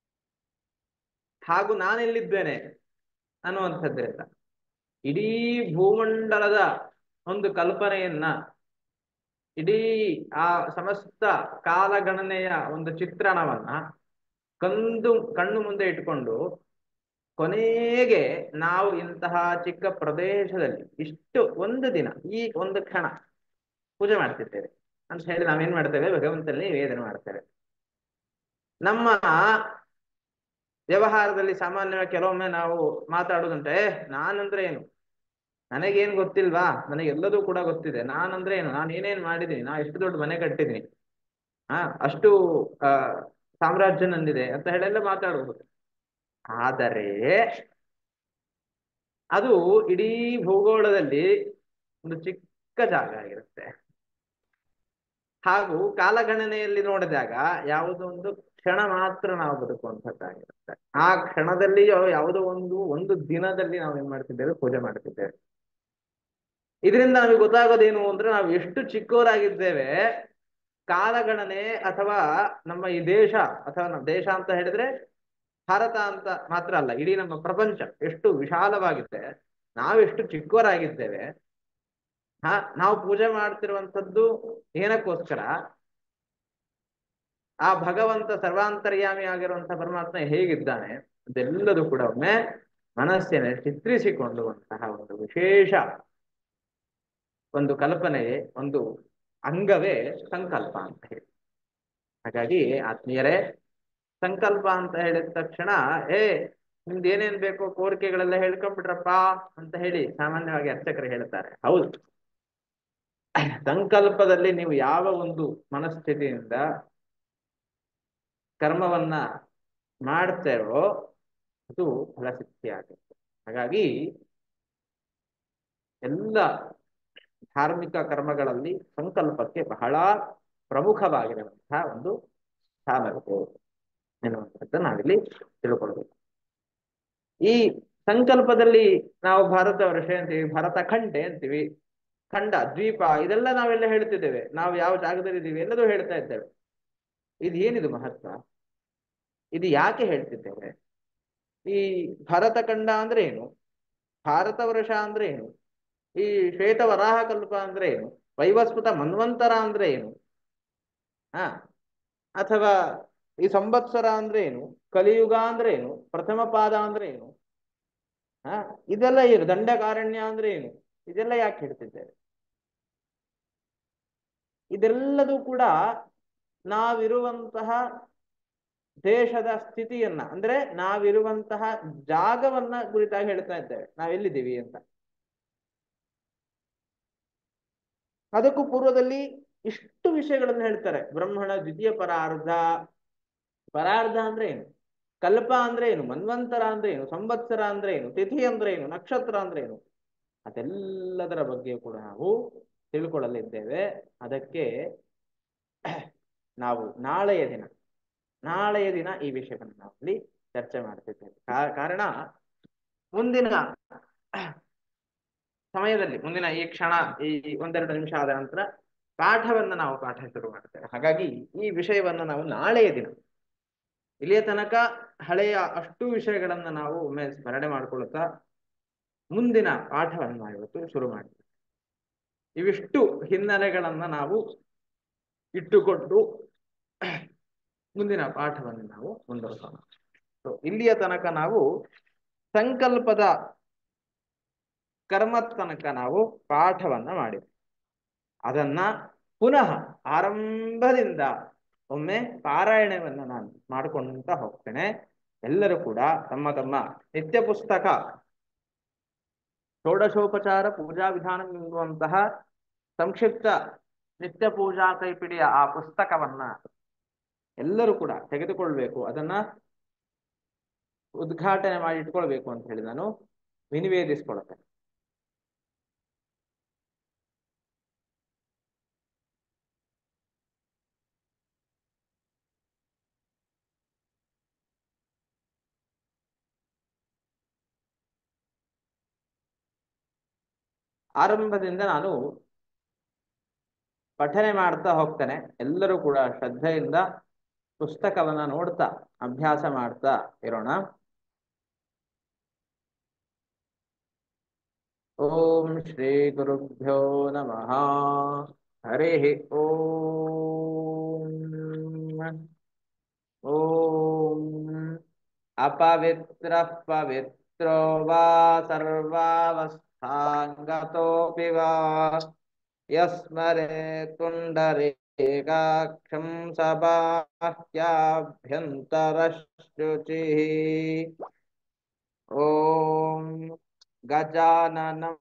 ಹಾಗೂ ನಾನೆಲ್ಲಿದ್ದೇನೆ ಅನ್ನುವಂಥದ್ರಿಂದ ಇಡೀ ಭೂಮಂಡಲದ ಒಂದು ಕಲ್ಪನೆಯನ್ನ ಇಡೀ ಆ ಸಮಸ್ತ ಕಾಲಗಣನೆಯ ಒಂದು ಚಿತ್ರಣವನ್ನ ಕಂದು ಕಣ್ಣು ಮುಂದೆ ಇಟ್ಕೊಂಡು ಕೊನೆಗೆ ನಾವು ಇಂತಹ ಚಿಕ್ಕ ಪ್ರದೇಶದಲ್ಲಿ ಇಷ್ಟು ಒಂದು ದಿನ ಈ ಒಂದು ಕ್ಷಣ ಪೂಜೆ ಮಾಡ್ತಿದ್ದೇವೆ ಅಂತ ಹೇಳಿ ನಾವೇನ್ ಮಾಡ್ತೇವೆ ಭಗವಂತನಲ್ಲಿ ನಿವೇದನೆ ಮಾಡ್ತೇವೆ ನಮ್ಮ ವ್ಯವಹಾರದಲ್ಲಿ ಸಾಮಾನ್ಯವಾಗಿ ಕೆಲವೊಮ್ಮೆ ನಾವು ಮಾತಾಡೋದಂటే ನಾನಂದ್ರೆ ಏನು ನನಗೇನ್ ಗೊತ್ತಿಲ್ವಾ ನನಗೆಲ್ಲದೂ ಕೂಡ ಗೊತ್ತಿದೆ ನಾನಂದ್ರೆ ಏನು ನಾನು ಏನೇನ್ ಮಾಡಿದೀನಿ ನಾ ಎಷ್ಟು ದೊಡ್ಡ ಮನೆ ಕಟ್ಟಿದೀನಿ ಹಾ ಅಷ್ಟು ಆ ಸಾಮ್ರಾಜ್ಯ ನಂದಿದೆ ಅಂತ ಹೇಳೆಲ್ಲ ಮಾತಾಡಬಹುದು ಆದರೆ ಅದು ಇಡೀ ಭೂಗೋಳದಲ್ಲಿ ಒಂದು ಚಿಕ್ಕ ಚಿಕ್ಕ ಜಾಗ ಆಗಿರುತ್ತೆ ಹಾಗೂ ಕಾಲಗಣನೆಯಲ್ಲಿ ನೋಡಿದಾಗ ಯಾವುದೋ ಒಂದು ಕ್ಷಣ ಮಾತ್ರ ನಾವು ಬದುಕುವಂಥದ್ದಾಗಿರುತ್ತೆ ಆ ಕ್ಷಣದಲ್ಲಿ ಯಾವುದೋ ಒಂದು ಒಂದು ದಿನದಲ್ಲಿ ನಾವು ಏನ್ ಮಾಡ್ತಿದ್ದೇವೆ ಪೂಜೆ ಮಾಡ್ತಿದ್ದೇವೆ ಇದರಿಂದ ನಮಗೆ ಗೊತ್ತಾಗೋದೇನು ಅಂದ್ರೆ ನಾವು ಎಷ್ಟು ಚಿಕ್ಕವರಾಗಿದ್ದೇವೆ ಕಾಲಗಣನೆ ಅಥವಾ ನಮ್ಮ ಈ ದೇಶ ಅಥವಾ ನಮ್ಮ ದೇಶ ಅಂತ ಹೇಳಿದ್ರೆ ಭಾರತ ಅಂತ ಮಾತ್ರ ಅಲ್ಲ ಇಡೀ ನಮ್ಮ ಪ್ರಪಂಚ ಎಷ್ಟು ವಿಶಾಲವಾಗಿದೆ ನಾವೆಷ್ಟು ಚಿಕ್ಕವರಾಗಿದ್ದೇವೆ ಹಾ ನಾವು ಪೂಜೆ ಮಾಡ್ತಿರುವಂತದ್ದು ಏನಕ್ಕೋಸ್ಕರ ಆ ಭಗವಂತ ಸರ್ವಾಂತರ್ಯಾಮಿ ಆಗಿರುವಂತಹ ಪರಮಾತ್ಮ ಹೇಗಿದ್ದಾನೆ ಅದೆಲ್ಲದೂ ಕೂಡ ಒಮ್ಮೆ ಮನಸ್ಸಿನ ಚಿತ್ರಿಸಿಕೊಳ್ಳುವಂತಹ ಒಂದು ವಿಶೇಷ ಒಂದು ಕಲ್ಪನೆಯೇ ಒಂದು ಅಂಗವೇ ಸಂಕಲ್ಪ ಅಂತ ಹೇಳಿ ಹಾಗಾಗಿ ಆತ್ಮೀಯರೇ ಸಂಕಲ್ಪ ಅಂತ ಹೇಳಿದ ತಕ್ಷಣ ಏ ನಿಮ್ದು ಏನೇನ್ ಬೇಕೋ ಕೋರಿಕೆಗಳೆಲ್ಲ ಹೇಳ್ಕೊಂಡ್ಬಿಟ್ರಪ್ಪ ಅಂತ ಹೇಳಿ ಸಾಮಾನ್ಯವಾಗಿ ಅರ್ಚಕರು ಹೇಳ್ತಾರೆ ಹೌದು ಸಂಕಲ್ಪದಲ್ಲಿ ನೀವು ಯಾವ ಒಂದು ಮನಸ್ಥಿತಿಯಿಂದ ಕರ್ಮವನ್ನ ಮಾಡ್ತೇವೋ ಅದು ಫಲಸಿದ್ಧಿ ಆಗುತ್ತೆ ಹಾಗಾಗಿ ಎಲ್ಲ ಧಾರ್ಮಿಕ ಕರ್ಮಗಳಲ್ಲಿ ಸಂಕಲ್ಪಕ್ಕೆ ಬಹಳ ಪ್ರಮುಖವಾಗಿರುವಂತಹ ಒಂದು ಸ್ಥಾನವಿದೆ ಎನ್ನುವಂಥದ್ದು ನಾವಿಲ್ಲಿ ತಿಳ್ಕೊಳ್ಬೇಕು ಈ ಸಂಕಲ್ಪದಲ್ಲಿ ನಾವು ಭಾರತ ವರ್ಷ ಅಂತೀವಿ ಭಾರತ ಖಂಡೆ ಅಂತೀವಿ ಖಂಡ ದ್ವೀಪ ಇದೆಲ್ಲ ನಾವೆಲ್ಲ ಹೇಳ್ತಿದ್ದೇವೆ ನಾವು ಯಾವ ಜಾಗದಲ್ಲಿ ಇದ್ದೀವಿ ಎಲ್ಲದೂ ಹೇಳ್ತಾ ಇದ್ದೇವೆ ಇದು ಏನಿದು ಮಹತ್ವ ಇದು ಯಾಕೆ ಹೇಳ್ತಿದ್ದೇವೆ ಈ ಭಾರತ ಖಂಡ ಅಂದ್ರೆ ಏನು ಭಾರತ ವರ್ಷ ಅಂದ್ರೆ ಏನು ಈ ಶ್ವೇತ ವರಾಹ ಕಲ್ಪ ಅಂದ್ರೆ ಏನು ವೈವಸ್ಪುತ ಮನ್ವಂತರ ಅಂದ್ರೆ ಏನು ಹಾ ಅಥವಾ ಈ ಸಂವತ್ಸರ ಅಂದ್ರೆ ಏನು ಕಲಿಯುಗ ಅಂದ್ರೆ ಏನು ಪ್ರಥಮ ಪಾದ ಅಂದ್ರೆ ಏನು ಹಾ ಇದೆಲ್ಲ ಏನು ದಂಡಕಾರಣ್ಯ ಅಂದ್ರೆ ಏನು ಇದೆಲ್ಲ ಯಾಕೆ ಹೇಳ್ತಿದ್ದೇವೆ ಇದೆಲ್ಲದೂ ಕೂಡ ನಾವಿರುವಂತಹ ದೇಶದ ಸ್ಥಿತಿಯನ್ನ ಅಂದ್ರೆ ನಾವಿರುವಂತಹ ಜಾಗವನ್ನ ಕುರಿತಾಗಿ ಹೇಳ್ತಾ ಇದ್ದೇವೆ ನಾವೆಲ್ಲಿದ್ದೀವಿ ಅಂತ ಅದಕ್ಕೂ ಪೂರ್ವದಲ್ಲಿ ಇಷ್ಟು ವಿಷಯಗಳನ್ನು ಹೇಳ್ತಾರೆ ಬ್ರಹ್ಮಣ ದ್ವಿತೀಯ ಪರಾರ್ಧ ಪರಾರ್ಧ ಅಂದ್ರೆ ಏನು ಕಲ್ಪ ಅಂದ್ರೆ ಏನು ಮನ್ವಂತರ ಅಂದ್ರೆ ಏನು ಸಂವತ್ಸರ ಅಂದ್ರೆ ಏನು ತಿಥಿ ಅಂದ್ರೆ ಏನು ನಕ್ಷತ್ರ ಅಂದ್ರೆ ಏನು ಅದೆಲ್ಲದರ ಬಗ್ಗೆ ಕೂಡ ನಾವು ತಿಳ್ಕೊಳ್ಳಲಿದ್ದೇವೆ ಅದಕ್ಕೆ ನಾವು ನಾಳೆಯ ದಿನ ನಾಳೆಯ ದಿನ ಈ ವಿಷಯವನ್ನು ನಾವು ಇಲ್ಲಿ ಚರ್ಚೆ ಮಾಡ್ತಿದ್ದೇವೆ ಕಾರಣ ಮುಂದಿನ ಸಮಯದಲ್ಲಿ ಮುಂದಿನ ಈ ಕ್ಷಣ ಈ ಒಂದೆರಡು ನಿಮಿಷ ಆದ ನಂತರ ಪಾಠವನ್ನ ನಾವು ಪಾಠ ಶುರು ಮಾಡ್ತೇವೆ ಹಾಗಾಗಿ ಈ ವಿಷಯವನ್ನ ನಾವು ನಾಳೆಯ ದಿನ ಇಲ್ಲಿಯ ತನಕ ಹಳೆಯ ಅಷ್ಟು ವಿಷಯಗಳನ್ನ ನಾವು ಒಮ್ಮೆ ಸ್ಮರಣೆ ಮಾಡ್ಕೊಳ್ತಾ ಮುಂದಿನ ಪಾಠವನ್ನು ನಾವು ಇವತ್ತು ಶುರು ಮಾಡ್ತೇವೆ ಇವಿಷ್ಟು ಹಿನ್ನೆಲೆಗಳನ್ನ ನಾವು ಇಟ್ಟುಕೊಂಡು ಮುಂದಿನ ಪಾಠವನ್ನು ನಾವು ಮುಂದುವರಿಸೋಣ ಸೊ ಇಲ್ಲಿಯ ತನಕ ನಾವು ಸಂಕಲ್ಪದ ಕರ್ಮ ತನಕ ನಾವು ಪಾಠವನ್ನ ಮಾಡಿದ್ವಿ ಅದನ್ನ ಪುನಃ ಆರಂಭದಿಂದ ಒಮ್ಮೆ ಪಾರಾಯಣವನ್ನ ನಾನು ಮಾಡ್ಕೊಂತ ಹೋಗ್ತೇನೆ ಎಲ್ಲರೂ ಕೂಡ ತಮ್ಮ ತಮ್ಮ ನಿತ್ಯ ಪುಸ್ತಕ ಷೋಡಶೋಪಚಾರ ಪೂಜಾ ವಿಧಾನ ಎನ್ನುವಂತಹ ಸಂಕ್ಷಿಪ್ತ ನಿತ್ಯ ಪೂಜಾ ಕೈಪಿಡಿಯ ಆ ಪುಸ್ತಕವನ್ನ ಎಲ್ಲರೂ ಕೂಡ ತೆಗೆದುಕೊಳ್ಬೇಕು ಅದನ್ನ ಉದ್ಘಾಟನೆ ಮಾಡಿ ಇಟ್ಕೊಳ್ಬೇಕು ಅಂತ ಹೇಳಿ ನಾನು ವಿನಿವೇದಿಸ್ಕೊಳ್ತೇನೆ ಆರಂಭದಿಂದ ನಾನು ಪಠನೆ ಮಾಡ್ತಾ ಹೋಗ್ತೇನೆ ಎಲ್ಲರೂ ಕೂಡ ಶ್ರದ್ಧೆಯಿಂದ ಪುಸ್ತಕವನ್ನ ನೋಡ್ತಾ ಅಭ್ಯಾಸ ಮಾಡ್ತಾ ಇರೋಣ ಓಂ ಶ್ರೀ ಗುರುಭ್ಯೋ ನಮಃ ಹರಿ ಓಂ ಓಂ ಅಪವಿತ್ರ ಪವಿತ್ರೋ ವಾ ಸರ್ವಾವಸ್ಥಾಂಗತೋಪಿ ವಾ ಯಸ್ಮರೆ ತುಂಡರೇಕಾಕ್ಷಂ ಸಬಾಹ್ಯಾಭ್ಯಂತರಶುಚಿಃ ಓಂ ಗಜಾನನಂ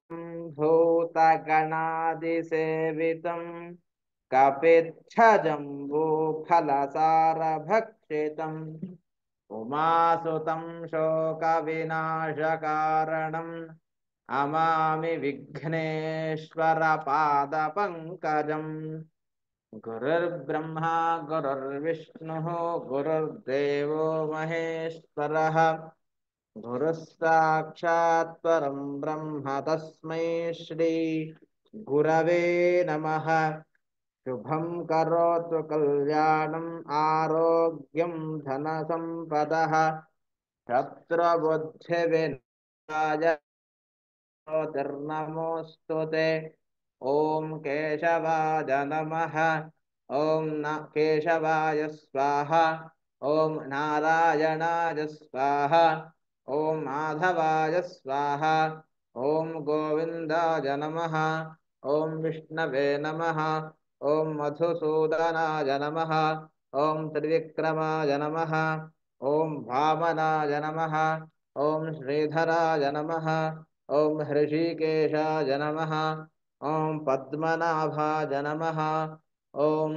ಭೂತಗಣಾದಿಸೇವಿತಂ ಕಪಿಚ್ಛಜಂಬೂಫಲಸಾರಭಕ್ಷಿತಂ ಉಮಾಸುತಂ ಶೋಕವಿನಾಶಕಾರಣಂ अमामि विघ्नेश्वरपादपङ्कजम् गुरुर्ब्रह्मा गुरुर्विष्णुः गुरुर्देवो महेश्वरः गुरुः साक्षात् परं ब्रह्म तस्मै श्री गुरवे नमः शुभं करोतु कल्याणम् आरोग्यं धनसम्पदः शत्रुबुद्धिविनाशाय ज्योतिर्नमोऽस्तु ते ॐ केशवाय नमः ॐ न केशवाय स्वाहा ॐ नारायणाय स्वाहा ॐ माधवाय स्वाहा ॐ गोविन्दाय नमः ॐ विष्णवे नमः ॐ मधुसूदनाय नमः ॐ त्रिविक्रमाय नमः ॐ वामनाय नमः ॐ श्रीधराय नमः ॐ हृषीकेशाय नमः ॐ पद्मनाभाय नमः ॐ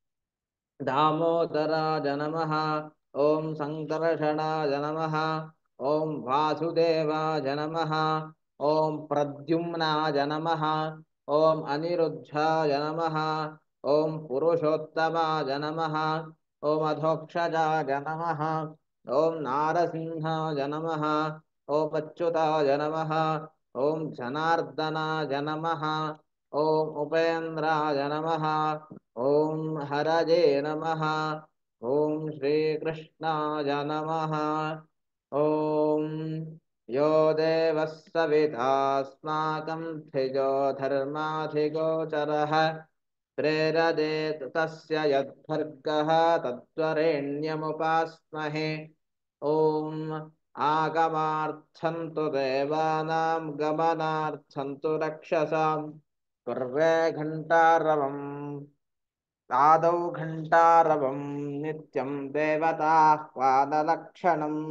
दामोदराय नमः ॐ सङ्कर्षणाय नमः ॐ वासुदेवाय नमः ॐ प्रद्युम्नाय नमः ॐ अनिरुद्धाय नमः ॐ पुरुषोत्तमाय नमः ॐ अधोक्षजाय नमः ॐ नारसिंहाय नमः ॐ अच्युताय नमः ॐ जनार्दनाय नमः ॐ उपेन्द्राय नमः ॐ हरजे नमः ॐ श्रीकृष्णाय नमः ॐ यो देवः सवितास्माकं धिजो धर्माधिगोचरः प्रेरदेत् तस्य यद्भर्गः तद्वरेण्यमुपास्महे ॐ आगमार्थं तु देवानां गमनार्थं तु रक्षसां पूर्वे घण्टारवम् आदौ घण्टारवं नित्यं देवताह्वानलक्षणम्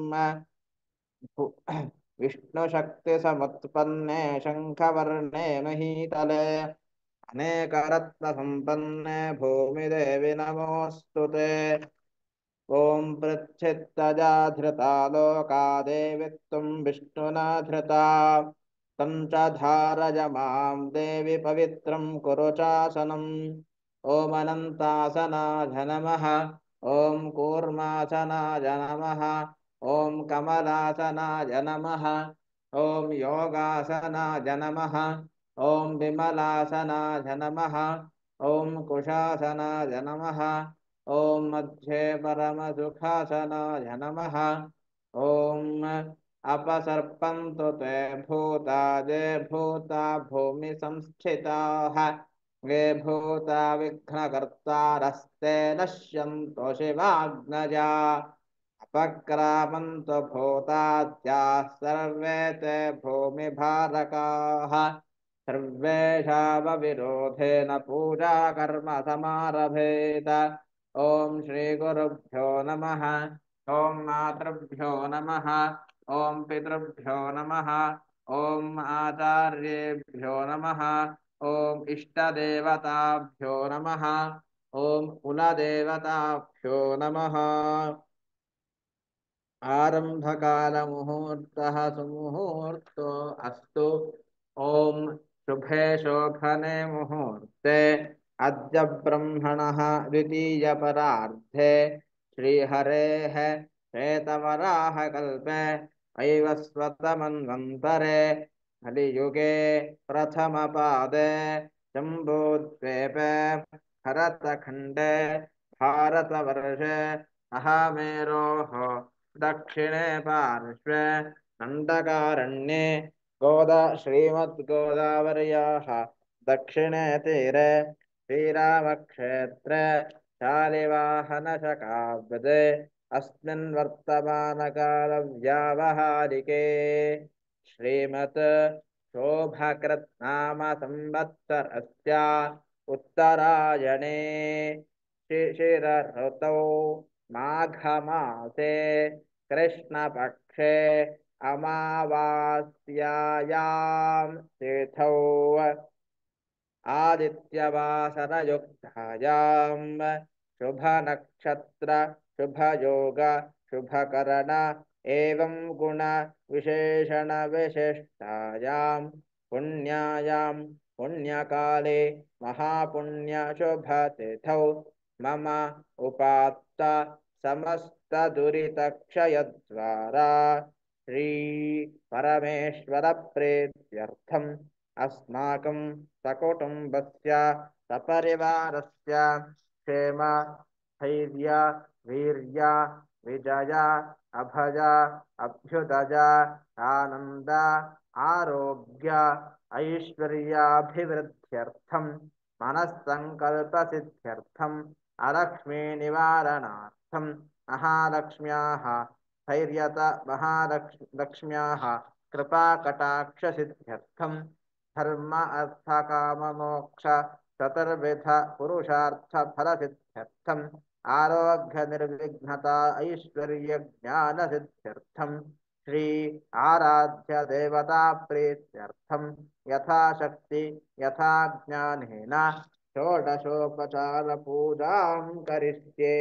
विष्णुशक्तिसमुत्पन्ने शङ्खवर्णे महीतले अनेकरत्नसम्पन्ने भूमिदेवि नमोऽस्तु ते ॐ पृच्छित्तजा धृता लोका देवि त्वं विष्णुना धृता तं च धारय मां देवि पवित्रं कुरु चासनम् ॐ अनन्तासनाय नमः ॐ कूर्मासनाय नमः ॐ कमलासनाय नमः ॐ योगासनाय नमः ॐ विमलासनाय नमः ॐ कुशासनाय नमः ॐ मध्ये परमसुखासनाय नमः ॐ अपसर्पन्तु ते भूता ये भूता भूमिसंस्थिताः ये भूता विघ्नकर्तारस्ते नश्यन्तो शिवाग्नजा अपक्रामन्तु भूताद्याः सर्वे ते भूमिभारकाः सर्वेषामविरोधेन पूजाकर्म समारभेत ॐ श्रीगुरुभ्यो नमः ॐ मातृभ्यो नमः ॐ पितृभ्यो नमः ॐ आचार्येभ्यो नमः ॐ इष्टदेवताभ्यो नमः ॐ कुलदेवताभ्यो नमः आरम्भकालमुहूर्तः सुमुहूर्तो अस्तु ॐ शुभे शोभने मुहूर्ते अद्य ब्रह्मणः द्वितीयपरार्धे श्रीहरेः श्वेतवराहकल्पे वैवस्वतमन्वन्तरे कलियुगे प्रथमपादे जम्बूद्वीपे भरतखण्डे भारतवर्षे महामेरोः दक्षिणे पार्श्वे दण्डकारण्ये गोदा श्रीमद्गोदावर्याः दक्षिणे तीरे श्रीरामक्षेत्रे शालिवाहनशकाब्दे अस्मिन् वर्तमानकालव्यावहारिके श्रीमत् शोभकृत्नाम संवत्सरस्य उत्तरायणे शिशिरऋतौ माघमासे कृष्णपक्षे अमावास्यायां तिथौ आदित्यवासरयुक्तायां शुभनक्षत्र शुभयोग शुभकरण एवं गुण विशेषण विशिष्टायां पुण्यायां पुण्यकाले महापुण्यशुभतिथौ मम उपात्त समस्तदुरितक्षयद्वारा श्रीपरमेश्वरप्रीत्यर्थम् अस्माकं सकुटुम्बस्य सपरिवारस्य क्षेम धैर्य वीर्य विजय अभय अभ्युदय आनन्द आरोग्य ऐश्वर्याभिवृद्ध्यर्थं मनस्सङ्कल्पसिद्ध्यर्थम् अलक्ष्मीनिवारणार्थं महालक्ष्म्याः धैर्यत महालक्ष् लक्ष्म्याः कृपाकटाक्षसिद्ध्यर्थं धर्म अर्थकाममोक्ष चतुर्विध पुरुषार्थफलसिद्ध्यर्थम् आरोग्यनिर्विघ्नता ऐश्वर्यज्ञानसिद्ध्यर्थं श्री आराध्य देवता प्रीत्यर्थं यथाशक्ति यथा ज्ञानेन ಷೋಡಶೋಪಚಾರ ಪೂಜಾಂ ಕರಿಷ್ಯೆ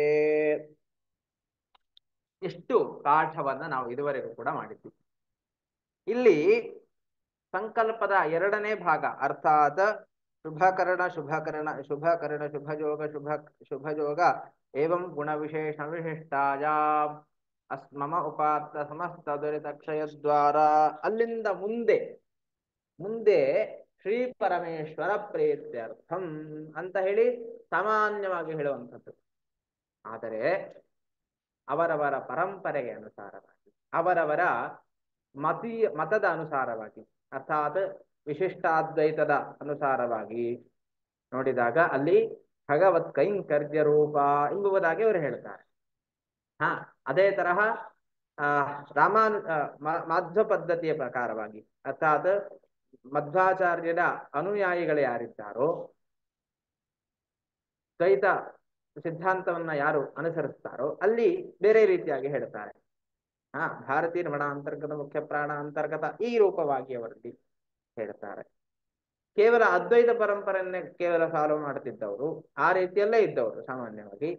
ಇಷ್ಟು ಪಾಠವನ್ನ ನಾವು ಇದುವರೆಗೂ ಕೂಡ ಮಾಡಿದ್ವಿ ಇಲ್ಲಿ ಸಂಕಲ್ಪದ ಎರಡನೇ ಭಾಗ ಅರ್ಥಾತ್ ಶುಭಕರಣ ಶುಭಕರಣ ಶುಭಕರಣ ಶುಭಜೋಗ ಶುಭ ಶುಭಜೋಗ ಏವಂ ಗುಣವಿಶೇಷ ವಿಶಿಷ್ಟಾಯ ಅಸ್ಮಮ ಉಪಾತ್ತ ಸಮಸ್ತ ದುರಿತಕ್ಷಯದ್ವಾರ ಅಲ್ಲಿಂದ ಮುಂದೆ ಮುಂದೆ ಶ್ರೀ ಪರಮೇಶ್ವರ ಪ್ರೀತ್ಯರ್ಥಂ ಅಂತ ಹೇಳಿ ಸಾಮಾನ್ಯವಾಗಿ ಹೇಳುವಂಥದ್ದು ಆದರೆ ಅವರವರ ಪರಂಪರೆಗೆ ಅನುಸಾರವಾಗಿ ಅವರವರ ಮತೀಯ ಮತದ ಅನುಸಾರವಾಗಿ ಅರ್ಥಾತ್ ವಿಶಿಷ್ಟಾದ್ವೈತದ ಅನುಸಾರವಾಗಿ ನೋಡಿದಾಗ ಅಲ್ಲಿ ಭಗವತ್ ಕೈಂಕರ್ಯ ರೂಪ ಎಂಬುವುದಾಗಿ ಅವರು ಹೇಳ್ತಾರೆ ಹಾ ಅದೇ ತರಹ ಆ ರಾಮಾನು ಮಾಧ್ವ ಪದ್ಧತಿಯ ಪ್ರಕಾರವಾಗಿ ಅರ್ಥಾತ್ ಮಧ್ವಾಚಾರ್ಯರ ಅನುಯಾಯಿಗಳು ಯಾರಿದ್ದಾರೋ ದ್ವೈತ ಸಿದ್ಧಾಂತವನ್ನ ಯಾರು ಅನುಸರಿಸ್ತಾರೋ ಅಲ್ಲಿ ಬೇರೆ ರೀತಿಯಾಗಿ ಹೇಳ್ತಾರೆ ಹಾ ಭಾರತೀಯ ರಮಣ ಅಂತರ್ಗತ ಮುಖ್ಯ ಪ್ರಾಣ ಅಂತರ್ಗತ ಈ ರೂಪವಾಗಿ ಅವರಲ್ಲಿ ಹೇಳ್ತಾರೆ ಕೇವಲ ಅದ್ವೈತ ಪರಂಪರೆಯನ್ನೇ ಕೇವಲ ಫಾಲೋ ಮಾಡುತ್ತಿದ್ದವರು ಆ ರೀತಿಯಲ್ಲೇ ಇದ್ದವರು ಸಾಮಾನ್ಯವಾಗಿ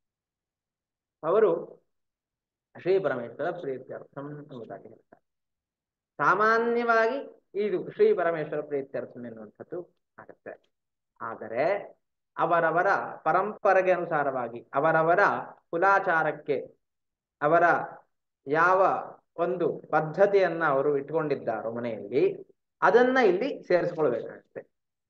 ಅವರು ಶ್ರೀ ಪರಮೇಶ್ವರ ಪ್ರೀತ್ಯರ್ಥಂ ಎಂಬುದಾಗಿ ಹೇಳ್ತಾರೆ ಸಾಮಾನ್ಯವಾಗಿ ಇದು ಶ್ರೀ ಪರಮೇಶ್ವರ ಪ್ರೀತ್ಯರ್ಥಂ ಎನ್ನುವಂಥದ್ದು ಆಗುತ್ತೆ ಆದರೆ ಅವರವರ ಪರಂಪರೆಗೆ ಅನುಸಾರವಾಗಿ ಅವರವರ ಕುಲಾಚಾರಕ್ಕೆ ಅವರ ಯಾವ ಒಂದು ಪದ್ಧತಿಯನ್ನ ಅವರು ಇಟ್ಕೊಂಡಿದ್ದಾರೋ ಮನೆಯಲ್ಲಿ ಅದನ್ನ ಇಲ್ಲಿ ಸೇರಿಸ್ಕೊಳ್ಬೇಕಾಗುತ್ತೆ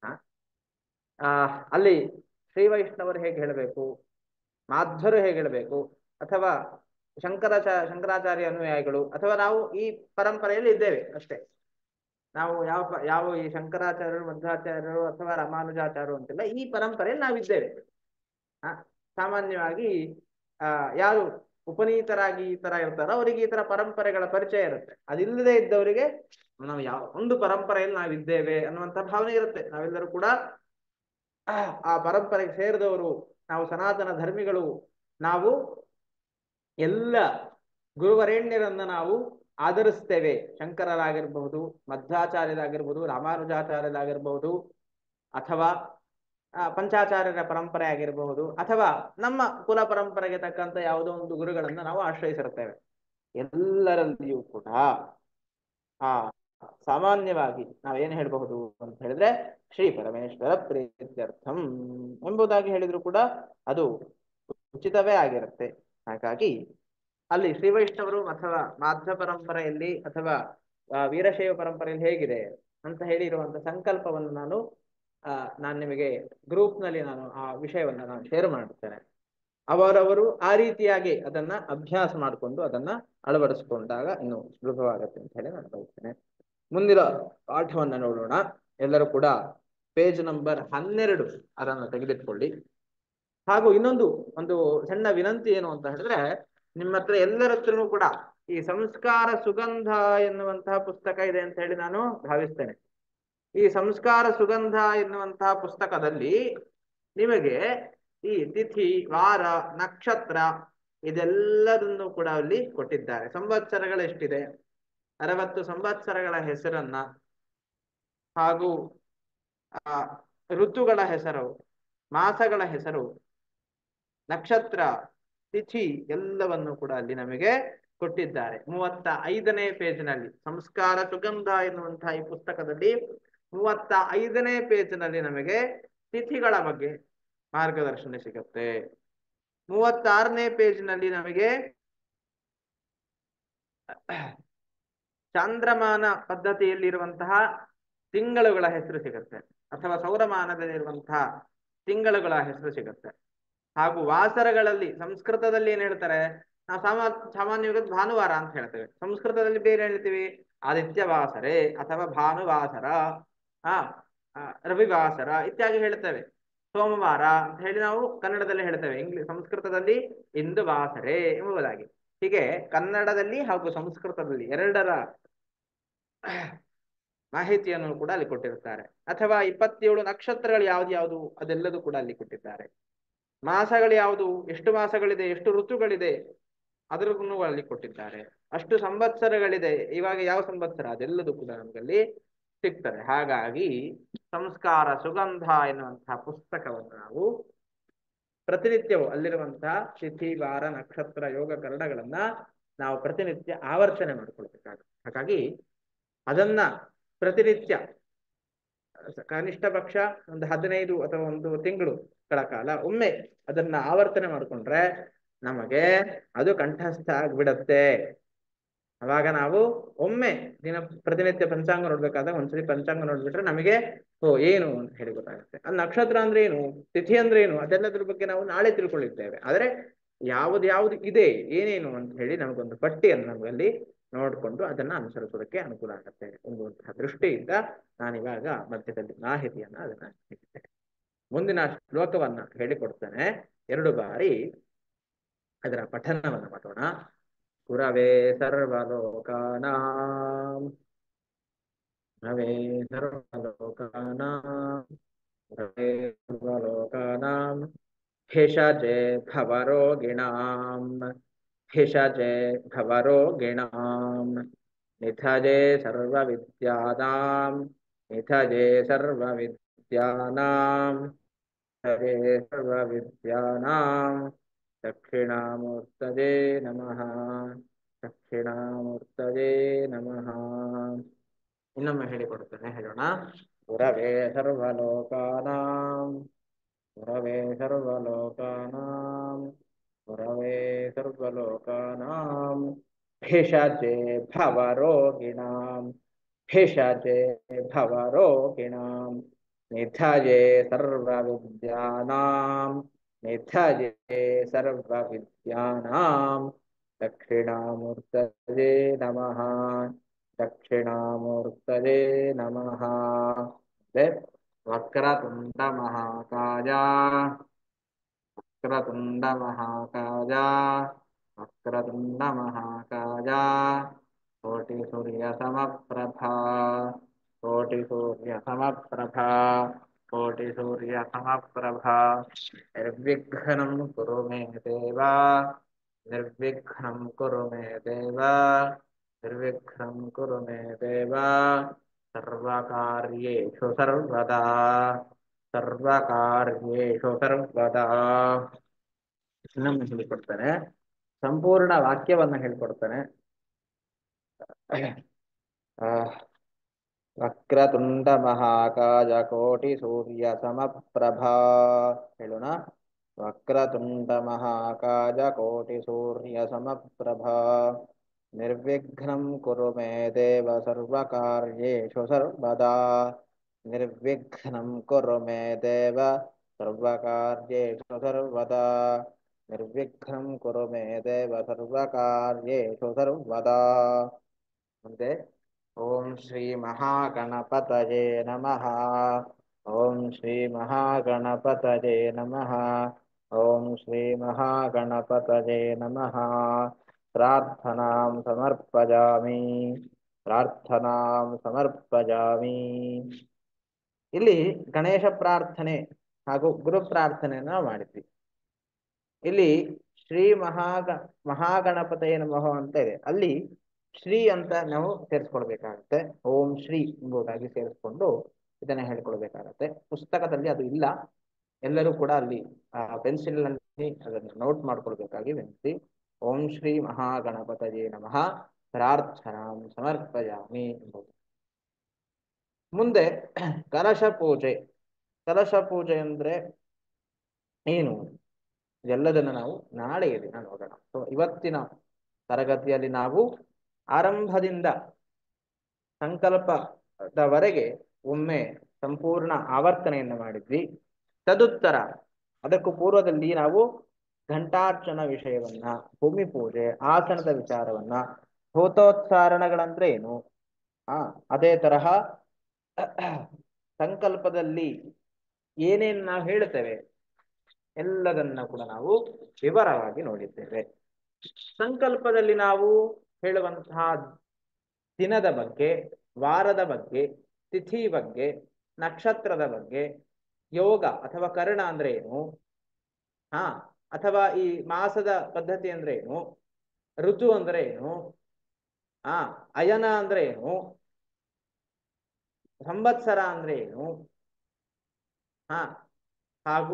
ಆ ಅಲ್ಲಿ ಶ್ರೀ ವೈಷ್ಣವರು ಹೇಗೆ ಹೇಳಬೇಕು ಮಾಧ್ವರು ಹೇಗೆ ಹೇಳಬೇಕು ಅಥವಾ ಶಂಕರಾಚ ಶಂಕರಾಚಾರ್ಯ ಅನುಯಾಯಿಗಳು ಅಥವಾ ನಾವು ಈ ಪರಂಪರೆಯಲ್ಲಿ ಇದ್ದೇವೆ ಅಷ್ಟೇ ನಾವು ಯಾವ ಯಾವ ಈ ಶಂಕರಾಚಾರ್ಯರು ಮಧ್ವಾಚಾರ್ಯರು ಅಥವಾ ರಾಮಾನುಜಾಚಾರ್ಯರು ಅಂತಿಲ್ಲ ಈ ಪರಂಪರೆಯಲ್ಲಿ ನಾವಿದ್ದೇವೆ ಆ ಸಾಮಾನ್ಯವಾಗಿ ಆ ಯಾರು ಉಪನೀತರಾಗಿ ಈ ತರ ಇರ್ತಾರೋ ಅವರಿಗೆ ಈ ತರ ಪರಂಪರೆಗಳ ಪರಿಚಯ ಇರುತ್ತೆ ಅದಿಲ್ಲದೆ ಇದ್ದವರಿಗೆ ನಾವು ಯಾವ ಒಂದು ಪರಂಪರೆಯಲ್ಲಿ ನಾವಿದ್ದೇವೆ ಅನ್ನುವಂಥ ಭಾವನೆ ಇರುತ್ತೆ ನಾವೆಲ್ಲರೂ ಕೂಡ ಆ ಪರಂಪರೆಗೆ ಸೇರಿದವರು ನಾವು ಸನಾತನ ಧರ್ಮಿಗಳು ನಾವು ಎಲ್ಲ ಗುರುವರೇಣ್ಯರನ್ನ ನಾವು ಆಧರಿಸ್ತೇವೆ ಶಂಕರರಾಗಿರ್ಬಹುದು ಮಧ್ವಾಚಾರ್ಯರಾಗಿರ್ಬಹುದು ರಾಮಾನುಜಾಚಾರ್ಯರಾಗಿರ್ಬಹುದು ಅಥವಾ ಪಂಚಾಚಾರ್ಯರ ಪರಂಪರೆ ಆಗಿರಬಹುದು ಅಥವಾ ನಮ್ಮ ಕುಲ ಪರಂಪರೆಗೆ ತಕ್ಕಂತ ಯಾವುದೋ ಒಂದು ಗುರುಗಳನ್ನ ನಾವು ಆಶ್ರಯಿಸಿರ್ತೇವೆ ಎಲ್ಲರಲ್ಲಿಯೂ ಕೂಡ ಆ ಸಾಮಾನ್ಯವಾಗಿ ನಾವೇನು ಹೇಳಬಹುದು ಅಂತ ಹೇಳಿದ್ರೆ ಶ್ರೀ ಪರಮೇಶ್ವರ ಪ್ರೀತ್ಯರ್ಥಂ ಎಂಬುದಾಗಿ ಹೇಳಿದ್ರು ಕೂಡ ಅದು ಉಚಿತವೇ ಆಗಿರುತ್ತೆ ಹಾಗಾಗಿ ಅಲ್ಲಿ ಶ್ರೀ ವೈಷ್ಣವರು ಅಥವಾ ಮಾಧ್ವ ಪರಂಪರೆಯಲ್ಲಿ ಅಥವಾ ವೀರಶೈವ ಪರಂಪರೆಯಲ್ಲಿ ಹೇಗಿದೆ ಅಂತ ಹೇಳಿರುವಂತ ಸಂಕಲ್ಪವನ್ನು ನಾನು ಆ ನಾನು ನಿಮಗೆ ಗ್ರೂಪ್ ನಲ್ಲಿ ನಾನು ಆ ವಿಷಯವನ್ನ ನಾನು ಶೇರ್ ಮಾಡುತ್ತೇನೆ ಅವರವರು ಆ ರೀತಿಯಾಗಿ ಅದನ್ನ ಅಭ್ಯಾಸ ಮಾಡಿಕೊಂಡು ಅದನ್ನ ಅಳವಡಿಸಿಕೊಂಡಾಗ ಇನ್ನು ಸುಲಭವಾಗತ್ತೆ ಅಂತ ಹೇಳಿ ನಾನು ಬಯಸ್ತೇನೆ ಮುಂದಿನ ಪಾಠವನ್ನ ನೋಡೋಣ ಎಲ್ಲರೂ ಕೂಡ ಪೇಜ್ ನಂಬರ್ ಹನ್ನೆರಡು ಅದನ್ನು ತೆಗೆದಿಟ್ಕೊಳ್ಳಿ ಹಾಗೂ ಇನ್ನೊಂದು ಒಂದು ಸಣ್ಣ ವಿನಂತಿ ಏನು ಅಂತ ಹೇಳಿದ್ರೆ ನಿಮ್ಮ ಹತ್ರ ಎಲ್ಲರ ಹತ್ರನೂ ಕೂಡ ಈ ಸಂಸ್ಕಾರ ಸುಗಂಧ ಎನ್ನುವಂತಹ ಪುಸ್ತಕ ಇದೆ ಅಂತ ಹೇಳಿ ನಾನು ಭಾವಿಸ್ತೇನೆ ಈ ಸಂಸ್ಕಾರ ಸುಗಂಧ ಎನ್ನುವಂತಹ ಪುಸ್ತಕದಲ್ಲಿ ನಿಮಗೆ ಈ ತಿಥಿ ವಾರ ನಕ್ಷತ್ರ ಇದೆಲ್ಲದನ್ನು ಕೂಡ ಅಲ್ಲಿ ಕೊಟ್ಟಿದ್ದಾರೆ ಸಂವತ್ಸರಗಳು ಎಷ್ಟಿದೆ ಅರವತ್ತು ಸಂವತ್ಸರಗಳ ಹೆಸರನ್ನ ಹಾಗೂ ಆ ಋತುಗಳ ಹೆಸರು ಮಾಸಗಳ ಹೆಸರು ನಕ್ಷತ್ರ ತಿಥಿ ಎಲ್ಲವನ್ನು ಕೂಡ ಅಲ್ಲಿ ನಮಗೆ ಕೊಟ್ಟಿದ್ದಾರೆ ಮೂವತ್ತ ಐದನೇ ಪೇಜ್ನಲ್ಲಿ ಸಂಸ್ಕಾರ ಸುಗಂಧ ಎನ್ನುವಂತಹ ಈ ಪುಸ್ತಕದಲ್ಲಿ ಮೂವತ್ತ ಐದನೇ ಪೇಜ್ನಲ್ಲಿ ನಮಗೆ ತಿಥಿಗಳ ಬಗ್ಗೆ ಮಾರ್ಗದರ್ಶನ ಸಿಗುತ್ತೆ ಮೂವತ್ತಾರನೇ ಪೇಜ್ನಲ್ಲಿ ನಮಗೆ ಚಾಂದ್ರಮಾನ ಪದ್ಧತಿಯಲ್ಲಿರುವಂತಹ ತಿಂಗಳುಗಳ ಹೆಸರು ಸಿಗುತ್ತೆ ಅಥವಾ ಸೌರಮಾನದಲ್ಲಿರುವಂತಹ ತಿಂಗಳುಗಳ ಹೆಸರು ಸಿಗುತ್ತೆ ಹಾಗೂ ವಾಸರಗಳಲ್ಲಿ ಸಂಸ್ಕೃತದಲ್ಲಿ ಏನ್ ಹೇಳ್ತಾರೆ ನಾವು ಸಾಮಾ ಸಾಮಾನ್ಯವಾಗಿ ಭಾನುವಾರ ಅಂತ ಹೇಳ್ತೇವೆ ಸಂಸ್ಕೃತದಲ್ಲಿ ಬೇರೆ ಹೇಳ್ತೀವಿ ಆದಿತ್ಯ ವಾಸರೆ ಅಥವಾ ಭಾನುವಾಸರ ಆ ಆ, ರವಿವಾಸರ ಇತ್ಯಾದಿ ಹೇಳ್ತೇವೆ ಸೋಮವಾರ ಅಂತ ಹೇಳಿ ನಾವು ಕನ್ನಡದಲ್ಲಿ ಹೇಳ್ತೇವೆ ಇಂಗ್ಲಿಷ್ ಸಂಸ್ಕೃತದಲ್ಲಿ ಇಂದು ವಾಸರೆ ಎಂಬುದಾಗಿ ಹೀಗೆ ಕನ್ನಡದಲ್ಲಿ ಹಾಗೂ ಸಂಸ್ಕೃತದಲ್ಲಿ ಎರಡರ ಮಾಹಿತಿಯನ್ನು ಕೂಡ ಅಲ್ಲಿ ಕೊಟ್ಟಿರುತ್ತಾರೆ ಅಥವಾ ಇಪ್ಪತ್ತೇಳು ನಕ್ಷತ್ರಗಳು ಯಾವ್ದು ಯಾವುದು ಅದೆಲ್ಲದೂ ಕೂಡ ಅಲ್ಲಿ ಕೊಟ್ಟಿದ್ದಾರೆ ಮಾಸಗಳು ಯಾವುದು ಎಷ್ಟು ಮಾಸಗಳಿದೆ ಎಷ್ಟು ಋತುಗಳಿದೆ ಅದರನ್ನು ಅಲ್ಲಿ ಕೊಟ್ಟಿದ್ದಾರೆ ಅಷ್ಟು ಸಂವತ್ಸರಗಳಿದೆ ಇವಾಗ ಯಾವ ಸಂವತ್ಸರ ಅದೆಲ್ಲದೂ ಕೂಡ ನಮಗಲ್ಲಿ ಸಿಗ್ತದೆ ಹಾಗಾಗಿ ಸಂಸ್ಕಾರ ಸುಗಂಧ ಎನ್ನುವಂತಹ ಪುಸ್ತಕವನ್ನು ನಾವು ಪ್ರತಿನಿತ್ಯವೂ ಅಲ್ಲಿರುವಂತಹ ತಿಥಿ ವಾರ ನಕ್ಷತ್ರ ಯೋಗ ಕರಣಗಳನ್ನ ನಾವು ಪ್ರತಿನಿತ್ಯ ಆವರ್ತನೆ ಮಾಡಿಕೊಳ್ಬೇಕಾಗುತ್ತೆ ಹಾಗಾಗಿ ಅದನ್ನ ಪ್ರತಿನಿತ್ಯ ಕನಿಷ್ಠ ಪಕ್ಷ ಒಂದು ಹದಿನೈದು ಅಥವಾ ಒಂದು ತಿಂಗಳುಗಳ ಕಾಲ ಒಮ್ಮೆ ಅದನ್ನ ಆವರ್ತನೆ ಮಾಡಿಕೊಂಡ್ರೆ ನಮಗೆ ಅದು ಕಂಠಸ್ಥ ಆಗ್ಬಿಡತ್ತೆ ಅವಾಗ ನಾವು ಒಮ್ಮೆ ದಿನ ಪ್ರತಿನಿತ್ಯ ಪಂಚಾಂಗ ನೋಡ್ಬೇಕಾದಾಗ ಒಂದ್ಸರಿ ಪಂಚಾಂಗ ನೋಡ್ಬಿಟ್ರೆ ನಮಗೆ ಓ ಏನು ಅಂತ ಹೇಳಿ ಗೊತ್ತಾಗುತ್ತೆ ಅದು ನಕ್ಷತ್ರ ಅಂದ್ರೆ ಏನು ತಿಥಿ ಅಂದ್ರೆ ಏನು ಅದೆಲ್ಲದ್ರ ಬಗ್ಗೆ ನಾವು ನಾಳೆ ತಿಳ್ಕೊಳ್ಳಿದ್ದೇವೆ ಆದ್ರೆ ಯಾವ್ದು ಯಾವ್ದು ಇದೆ ಏನೇನು ಅಂತ ಹೇಳಿ ನಮಗೊಂದು ಪಟ್ಟಿಯನ್ನು ನಮಗಲ್ಲಿ ನೋಡ್ಕೊಂಡು ಅದನ್ನ ಅನುಸರಿಸೋದಕ್ಕೆ ಅನುಕೂಲ ಆಗುತ್ತೆ ಎಂಬುವಂತಹ ದೃಷ್ಟಿಯಿಂದ ನಾನಿವಾಗ ಮಧ್ಯದಲ್ಲಿ ಮಾಹಿತಿಯನ್ನ ಅದನ್ನ ನೀಡಿದ್ದೇನೆ ಮುಂದಿನ ಶ್ಲೋಕವನ್ನ ಹೇಳಿಕೊಡ್ತೇನೆ ಎರಡು ಬಾರಿ ಅದರ ಪಠನವನ್ನ ಮಾಡೋಣ ಗುರವೇ ಸರ್ವಲೋಕಾನಾಂ ಗುರವೇ ಸರ್ವಲೋಕಾನಾಂ ಗುರವೇ ಸರ್ವಲೋಕಾನಾಂ ಹಿಷಜೆ ಭವರೋಗಿಣಾಂ ಹಿಷಜೆ ಭವರೋಗಿಣಾಂ ನಿಥಜೆ ಸರ್ವವಿದ್ಯಾನಾಂ ನಿಥಜೆ ಸರ್ವವಿದ್ಯಾನಾಂ ನಿಥಜೆ ಸರ್ವವಿದ್ಯಾನಾಂ ದಕ್ಷಿಣಾಮೂರ್ತಜೆ ನಮಃ ದಕ್ಷಿಣಾಮೂರ್ತಜೆ ನಮಃ ಇನ್ನೊಮ್ಮೆ ಹೇಳಿಕೊಡುತ್ತೇನೆ ಹೇಳೋಣ ಗುರವೇ ಸರ್ವಲೋಕಾನಾಂ ಗುರವೇ ಸರ್ವಲೋಕಾನಾಂ ಗುರವೇ ಸರ್ವಲೋಕಾನಾಂ ಭಿಷಜೆ ಭವರೋಗಿಣಾಂ ಭಿಷಜೆ ಭವರೋಗಿಣಾಂ ನಿಧಜೆ ಸರ್ವವಿದ್ಯಾನಾಂ ನಿಧಜೆ ಸರ್ವವಿದ್ಯಾನಾಂ ದಕ್ಷಿಣಾಮೂರ್ತಜೆ ನಮಃ ದಕ್ಷಿಣಾಮೂರ್ತಜೆ ನಮಃ ವಕ್ರತುಂಡ ಮಹಾಕಾಯ ವಕ್ರತುಂಡ ಮಹಾಕಾಯ ವಕ್ರತುಂಡ ಮಹಾಕಾಯ ಕೋಟಿ ಸೂರ್ಯ ಸಮಪ್ರಭಾ ಕೋಟಿ ಸೂರ್ಯ ಸಮಪ್ರಭಾ ಕೋಟಿ ಸೂರ್ಯ ಸಮಪ್ರಭಾ ನಿರ್ವಿಘ್ನಂ ಕುರು ಮೇ ದೇವ ನಿರ್ವಿಘ್ನಂ ಕುರು ಮೇ ದೇವ ನಿರ್ವಿಘ್ನಂ ಕುರು ಮೇ ದೇವ ಸರ್ವಕಾರ್ಯೇಷು ಸರ್ವದಾ ಸರ್ವಕಾರ್ಯೇಷು ಸರ್ವದಾ ಇನ್ನೊಮ್ಮೆ ಹೇಳಿಕೊಡ್ತಾನೆ ಸಂಪೂರ್ಣ ವಾಕ್ಯವನ್ನ ಹೇಳ್ಕೊಡ್ತಾನೆ ಆ ವಕ್ರತುಂಡ ಮಹಾಕಾಯ ಕೋಟಿ ಸೂರ್ಯ ಸಮಪ್ರಭಾ ಹೇಳೋಣ ವಕ್ರತುಂಡ ಮಹಾಕಾಯ ಕೋಟಿ ಸೂರ್ಯ ಸಮಪ್ರಭಾ ನಿರ್ವಿಘ್ನಂ ಕುರು ಮೇ ದೇವ ಸರ್ವಕಾರ್ಯೇಷು ಸರ್ವದಾ ನಿರ್ವಿಘ್ನಂ ಕುರು ಮೇ ದೇವ ಸರ್ವಕಾರ್ಯೇಷು ಸರ್ವದಾ ನಿರ್ವಿಘ್ನಂ ಕುರು ಮೇ ದೇವ ಸರ್ವಕಾರ್ಯೇಷು ಸರ್ವದಾ ಮುಂದೆ ಓಂ ಶ್ರೀ ಮಹಾಗಣಪತಯೇ ನಮಃ ಓಂ ಶ್ರೀ ಮಹಾಗಣಪತಯೇ ನಮಃ ಓಂ ಶ್ರೀ ಮಹಾಗಣಪತಯೇ ನಮಃ ಪ್ರಾರ್ಥನಾಂ ಸಮರ್ಪಯಾಮಿ ಪ್ರಾರ್ಥನಾಂ ಸಮರ್ಪಯಾಮಿ ಇಲ್ಲಿ ಗಣೇಶ ಪ್ರಾರ್ಥನೆ ಹಾಗೂ ಗುರು ಪ್ರಾರ್ಥನೆಯನ್ನ ನಾವು ಮಾಡಿದ್ವಿ ಇಲ್ಲಿ ಶ್ರೀ ಮಹಾಗ ಮಹಾಗಣಪತಯ ನಮಃ ಅಂತ ಇದೆ ಅಲ್ಲಿ ಶ್ರೀ ಅಂತ ನಾವು ಸೇರಿಸ್ಕೊಳ್ಬೇಕಾಗತ್ತೆ ಓಂ ಶ್ರೀ ಎಂಬುದಾಗಿ ಸೇರಿಸ್ಕೊಂಡು ಇದನ್ನ ಹೇಳ್ಕೊಳ್ಬೇಕಾಗತ್ತೆ ಪುಸ್ತಕದಲ್ಲಿ ಅದು ಇಲ್ಲ ಎಲ್ಲರೂ ಕೂಡ ಅಲ್ಲಿ ಆ ಪೆನ್ಸಿಲ್ ನಲ್ಲಿ ಅದನ್ನು ನೋಟ್ ಮಾಡ್ಕೊಳ್ಬೇಕಾಗಿ ವಿನಂತಿ ಓಂ ಶ್ರೀ ಮಹಾಗಣಪತಯೇ ನಮಃ ಪ್ರಾರ್ಥನಾಂ ಸಮರ್ಪಯಾಮಿ ಎಂಬುದು ಮುಂದೆ ಕಲಶ ಪೂಜೆ ಕಲಶ ಪೂಜೆ ಅಂದ್ರೆ ಏನು ಇದೆಲ್ಲದನ್ನು ನಾವು ನಾಳೆಯ ದಿನ ನೋಡೋಣ ಸೊ ಇವತ್ತಿನ ತರಗತಿಯಲ್ಲಿ ನಾವು ಆರಂಭದಿಂದ ಸಂಕಲ್ಪದವರೆಗೆ ಒಮ್ಮೆ ಸಂಪೂರ್ಣ ಆವರ್ತನೆಯನ್ನು ಮಾಡಿದ್ವಿ ತದುತ್ತರ ಅದಕ್ಕೂ ಪೂರ್ವದಲ್ಲಿ ನಾವು ಘಂಟಾರ್ಚನ ವಿಷಯವನ್ನ ಭೂಮಿ ಪೂಜೆ ಆಸನದ ವಿಚಾರವನ್ನ ಭೂತೋತ್ಸಾರಣಗಳಂದ್ರೆ ಏನು ಆ ಅದೇ ತರಹ ಸಂಕಲ್ಪದಲ್ಲಿ ಏನೇನು ನಾವು ಹೇಳ್ತೇವೆ ಎಲ್ಲದನ್ನ ಕೂಡ ನಾವು ವಿವರವಾಗಿ ನೋಡಿದ್ದೇವೆ ಸಂಕಲ್ಪದಲ್ಲಿ ನಾವು ಹೇಳುವಂತಹ ದಿನದ ಬಗ್ಗೆ ವಾರದ ಬಗ್ಗೆ ತಿಥಿ ಬಗ್ಗೆ ನಕ್ಷತ್ರದ ಬಗ್ಗೆ ಯೋಗ ಅಥವಾ ಕರ್ಣ ಅಂದ್ರೆ ಏನು ಹಾ ಅಥವಾ ಈ ಮಾಸದ ಪದ್ಧತಿ ಅಂದ್ರೆ ಏನು ಋತು ಅಂದ್ರೆ ಏನು ಆ ಅಯನ ಅಂದ್ರೆ ಏನು ಸಂವತ್ಸರ ಅಂದ್ರೆ ಏನು ಹಾ ಹಾಗೂ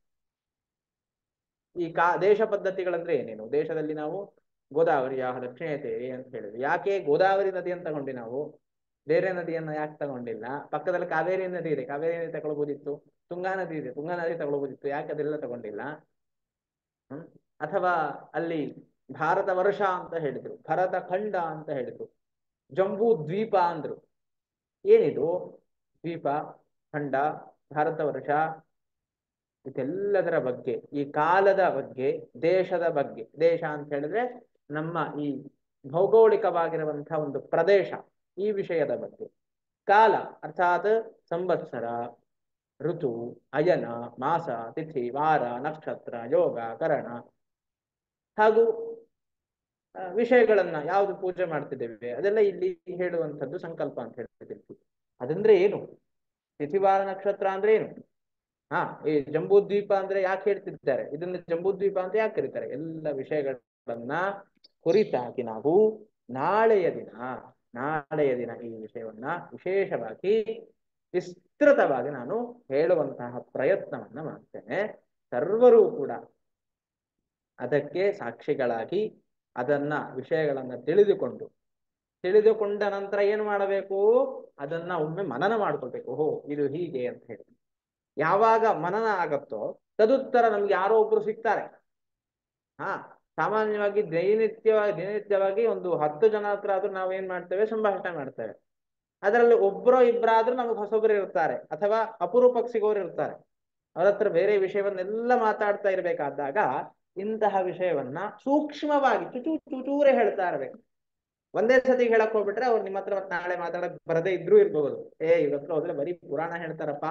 ಈ ಕಾ ದೇಶ ಪದ್ಧತಿಗಳಂದ್ರೆ ಏನೇನು ದೇಶದಲ್ಲಿ ನಾವು ಗೋದಾವರಿಯ ದಕ್ಷಿಣತೆ ಅಂತ ಹೇಳಿದ್ವಿ ಯಾಕೆ ಗೋದಾವರಿ ನದಿಯನ್ನು ತಗೊಂಡು ನಾವು ಬೇರೆ ನದಿಯನ್ನ ಯಾಕೆ ತಗೊಂಡಿಲ್ಲ ಪಕ್ಕದಲ್ಲಿ ಕಾವೇರಿ ನದಿ ಇದೆ ಕಾವೇರಿ ನದಿ ತಗೊಳ್ಬೋದಿತ್ತು ತುಂಗಾ ನದಿ ಇದೆ ತುಂಗಾ ನದಿ ತಗೊಳ್ಬೋದಿತ್ತು ಯಾಕೆ ಅದೆಲ್ಲ ತಗೊಂಡಿಲ್ಲ ಹ್ಮ್ ಅಥವಾ ಅಲ್ಲಿ ಭಾರತ ವರ್ಷ ಅಂತ ಹೇಳಿದ್ರು ಭರತ ಖಂಡ ಅಂತ ಹೇಳಿದ್ರು ಜಂಬೂ ದ್ವೀಪ ಅಂದ್ರು ಏನಿದು ದ್ವೀಪ ಖಂಡ ಭಾರತ ವರ್ಷ ಇದೆಲ್ಲದರ ಬಗ್ಗೆ ಈ ಕಾಲದ ಬಗ್ಗೆ ದೇಶದ ಬಗ್ಗೆ ದೇಶ ಅಂತ ಹೇಳಿದ್ರೆ ನಮ್ಮ ಈ ಭೌಗೋಳಿಕವಾಗಿರುವಂತಹ ಒಂದು ಪ್ರದೇಶ ಈ ವಿಷಯದ ಬಗ್ಗೆ ಕಾಲ ಅರ್ಥಾತ್ ಸಂವತ್ಸರ ಋತು ಅಯನ ಮಾಸ ತಿಥಿ ವಾರ ನಕ್ಷತ್ರ ಯೋಗ ಕರಣ ಹಾಗೂ ವಿಷಯಗಳನ್ನ ಯಾವುದು ಪೂಜೆ ಮಾಡ್ತಿದ್ದೇವೆ ಅದೆಲ್ಲ ಇಲ್ಲಿ ಹೇಳುವಂಥದ್ದು ಸಂಕಲ್ಪ ಅಂತ ಹೇಳ್ತಿದ್ದೀವಿ ಅದಂದ್ರೆ ಏನು ತಿಥಿವಾರ ನಕ್ಷತ್ರ ಅಂದ್ರೆ ಏನು ಹಾ ಈ ಜಂಬೂದ್ವೀಪ ಅಂದ್ರೆ ಯಾಕೆ ಹೇಳ್ತಿದ್ದಾರೆ ಇದನ್ನ ಜಂಬೂದ್ವೀಪ ಅಂತ ಯಾಕೆ ಕರೀತಾರೆ ಎಲ್ಲ ವಿಷಯಗಳನ್ನ ಕುರಿತಾಗಿ ನಾವು ನಾಳೆಯ ದಿನ ನಾಳೆಯ ದಿನ ಈ ವಿಷಯವನ್ನ ವಿಶೇಷವಾಗಿ ವಿಸ್ತೃತವಾಗಿ ನಾನು ಹೇಳುವಂತಹ ಪ್ರಯತ್ನವನ್ನ ಮಾಡ್ತೇನೆ ಸರ್ವರೂ ಕೂಡ ಅದಕ್ಕೆ ಸಾಕ್ಷಿಗಳಾಗಿ ಅದನ್ನ ವಿಷಯಗಳನ್ನ ತಿಳಿದುಕೊಂಡು ತಿಳಿದುಕೊಂಡ ನಂತರ ಏನು ಮಾಡಬೇಕು ಅದನ್ನ ಒಮ್ಮೆ ಮನನ ಮಾಡ್ಕೊಳ್ಬೇಕು ಓಹೋ ಇದು ಹೀಗೆ ಅಂತ ಹೇಳಿ ಯಾವಾಗ ಮನನ ಆಗತ್ತೋ ತದುತ್ತರ ನಮ್ಗೆ ಯಾರೋ ಒಬ್ರು ಸಿಗ್ತಾರೆ ಹಾ ಸಾಮಾನ್ಯವಾಗಿ ದೈನಿತ್ಯವಾಗಿ ದಿನನಿತ್ಯವಾಗಿ ಒಂದು ಹತ್ತು ಜನ ಹತ್ರ ಆದ್ರೂ ನಾವು ಏನ್ ಮಾಡ್ತೇವೆ ಸಂಭಾಷಣೆ ಮಾಡ್ತೇವೆ ಅದರಲ್ಲಿ ಒಬ್ಬರೋ ಇಬ್ಬರಾದ್ರೂ ನಮಗೆ ಹೊಸೊಬ್ಬರು ಇರ್ತಾರೆ ಅಥವಾ ಅಪರೂಪಕ್ಕೆ ಸಿಗೋರು ಇರ್ತಾರೆ ಅವ್ರ ಹತ್ರ ಬೇರೆ ವಿಷಯವನ್ನೆಲ್ಲ ಮಾತಾಡ್ತಾ ಇರ್ಬೇಕಾದಾಗ ಇಂತಹ ವಿಷಯವನ್ನ ಸೂಕ್ಷ್ಮವಾಗಿ ಚುಚೂ ಚುಚೂರೆ ಹೇಳ್ತಾ ಇರ್ಬೇಕು ಒಂದೇ ಸತಿ ಹೇಳಕ್ ಹೋಗ್ಬಿಟ್ರೆ ಅವ್ರು ನಿಮ್ಮ ಹತ್ರ ಮತ್ತೆ ನಾಳೆ ಮಾತಾಡಕ್ ಬರದೇ ಇದ್ರೂ ಇರ್ಬೋದು ಏ ಇವತ್ರ ಹೋದ್ರೆ ಬರೀ ಪುರಾಣ ಹೇಳ್ತಾರಪ್ಪ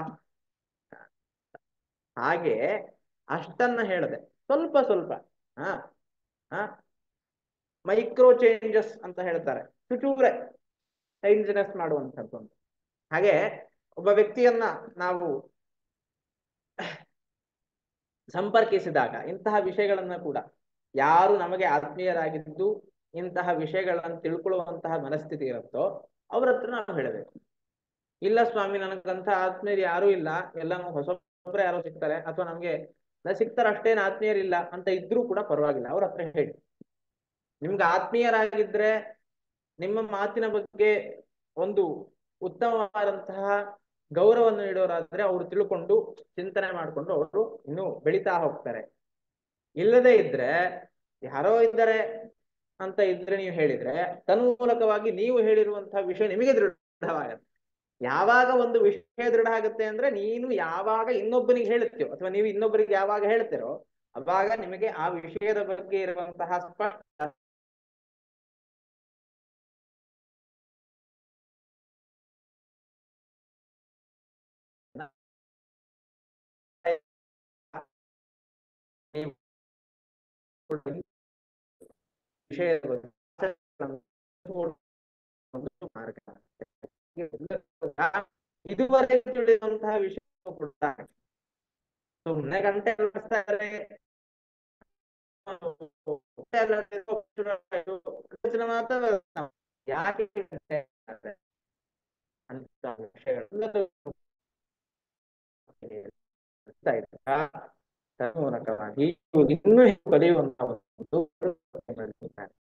ಹಾಗೆ ಅಷ್ಟನ್ನ ಹೇಳದೆ ಸ್ವಲ್ಪ ಸ್ವಲ್ಪ ಹಾ ಹಾ ಮೈಕ್ರೋ ಚೇಂಜಸ್ ಅಂತ ಹೇಳ್ತಾರೆ ಚುಚೂರೆ ಚೇಂಜ್ನೆಸ್ ಮಾಡುವಂಥದ್ದು ಅಂತ ಹಾಗೆ ಒಬ್ಬ ವ್ಯಕ್ತಿಯನ್ನ ನಾವು ಸಂಪರ್ಕಿಸಿದಾಗ ಇಂತಹ ವಿಷಯಗಳನ್ನ ಕೂಡ ಯಾರು ನಮಗೆ ಆತ್ಮೀಯರಾಗಿದ್ದು ಇಂತಹ ವಿಷಯಗಳನ್ನು ತಿಳ್ಕೊಳ್ಳುವಂತಹ ಮನಸ್ಥಿತಿ ಇರುತ್ತೋ ಅವ್ರ ಹತ್ರ ನಾವು ಹೇಳಬೇಕು ಇಲ್ಲ ಸ್ವಾಮಿ ನನಗಂತ ಆತ್ಮೀಯರು ಯಾರೂ ಇಲ್ಲ ಎಲ್ಲ ಹೊಸೊಬ್ಬರೇ ಯಾರೋ ಸಿಗ್ತಾರೆ ಅಥವಾ ನಮ್ಗೆ ಸಿಗ್ತಾರೆ ಅಷ್ಟೇನು ಆತ್ಮೀಯರಿಲ್ಲ ಅಂತ ಇದ್ರೂ ಕೂಡ ಪರವಾಗಿಲ್ಲ ಅವ್ರ ಹತ್ರ ಹೇಳಿ ನಿಮ್ಗೆ ಆತ್ಮೀಯರಾಗಿದ್ರೆ ನಿಮ್ಮ ಮಾತಿನ ಬಗ್ಗೆ ಒಂದು ಉತ್ತಮವಾದಂತಹ ಗೌರವವನ್ನು ನೀಡೋರಾದ್ರೆ ಅವರು ತಿಳ್ಕೊಂಡು ಚಿಂತನೆ ಮಾಡಿಕೊಂಡು ಅವರು ಇನ್ನೂ ಬೆಳೀತಾ ಹೋಗ್ತಾರೆ ಇಲ್ಲದೆ ಇದ್ರೆ ಯಾರೋ ಇದ್ದಾರೆ ಅಂತ ಇದ್ರೆ ನೀವು ಹೇಳಿದ್ರೆ ತನ್ಮೂಲಕವಾಗಿ ನೀವು ಹೇಳಿರುವಂತಹ ವಿಷಯ ನಿಮಗೆ ದೃಢವಾಗತ್ತೆ ಯಾವಾಗ ಒಂದು ವಿಷಯ ದೃಢ ಆಗುತ್ತೆ ಅಂದ್ರೆ ನೀನು ಯಾವಾಗ ಇನ್ನೊಬ್ಬನಿಗೆ ಹೇಳುತ್ತೀಯೋ ಅಥವಾ ನೀವು ಇನ್ನೊಬ್ಬರಿಗೆ ಯಾವಾಗ ಹೇಳ್ತೀರೋ ಅವಾಗ ನಿಮಗೆ ಆ ವಿಷಯದ ಬಗ್ಗೆ ಇರುವಂತಹ ಸ್ಪಷ್ಟ ವಿಷಯದ ಇದುವರೆಗೆ ತಿಳಿದಂತಹ ವಿಷಯ ಕೂಡ ಸುಮ್ಮನೆ ಗಂಟೆ ನಡೆಸ್ತಾರೆ ಮಾತ್ರ ಯಾಕೆ ಅಂತ ವಿಷಯಗಳು ಮೂಲಕವಾಗಿ ಇನ್ನೂ ಕಲಿಯುವಂತಹ ಒಂದು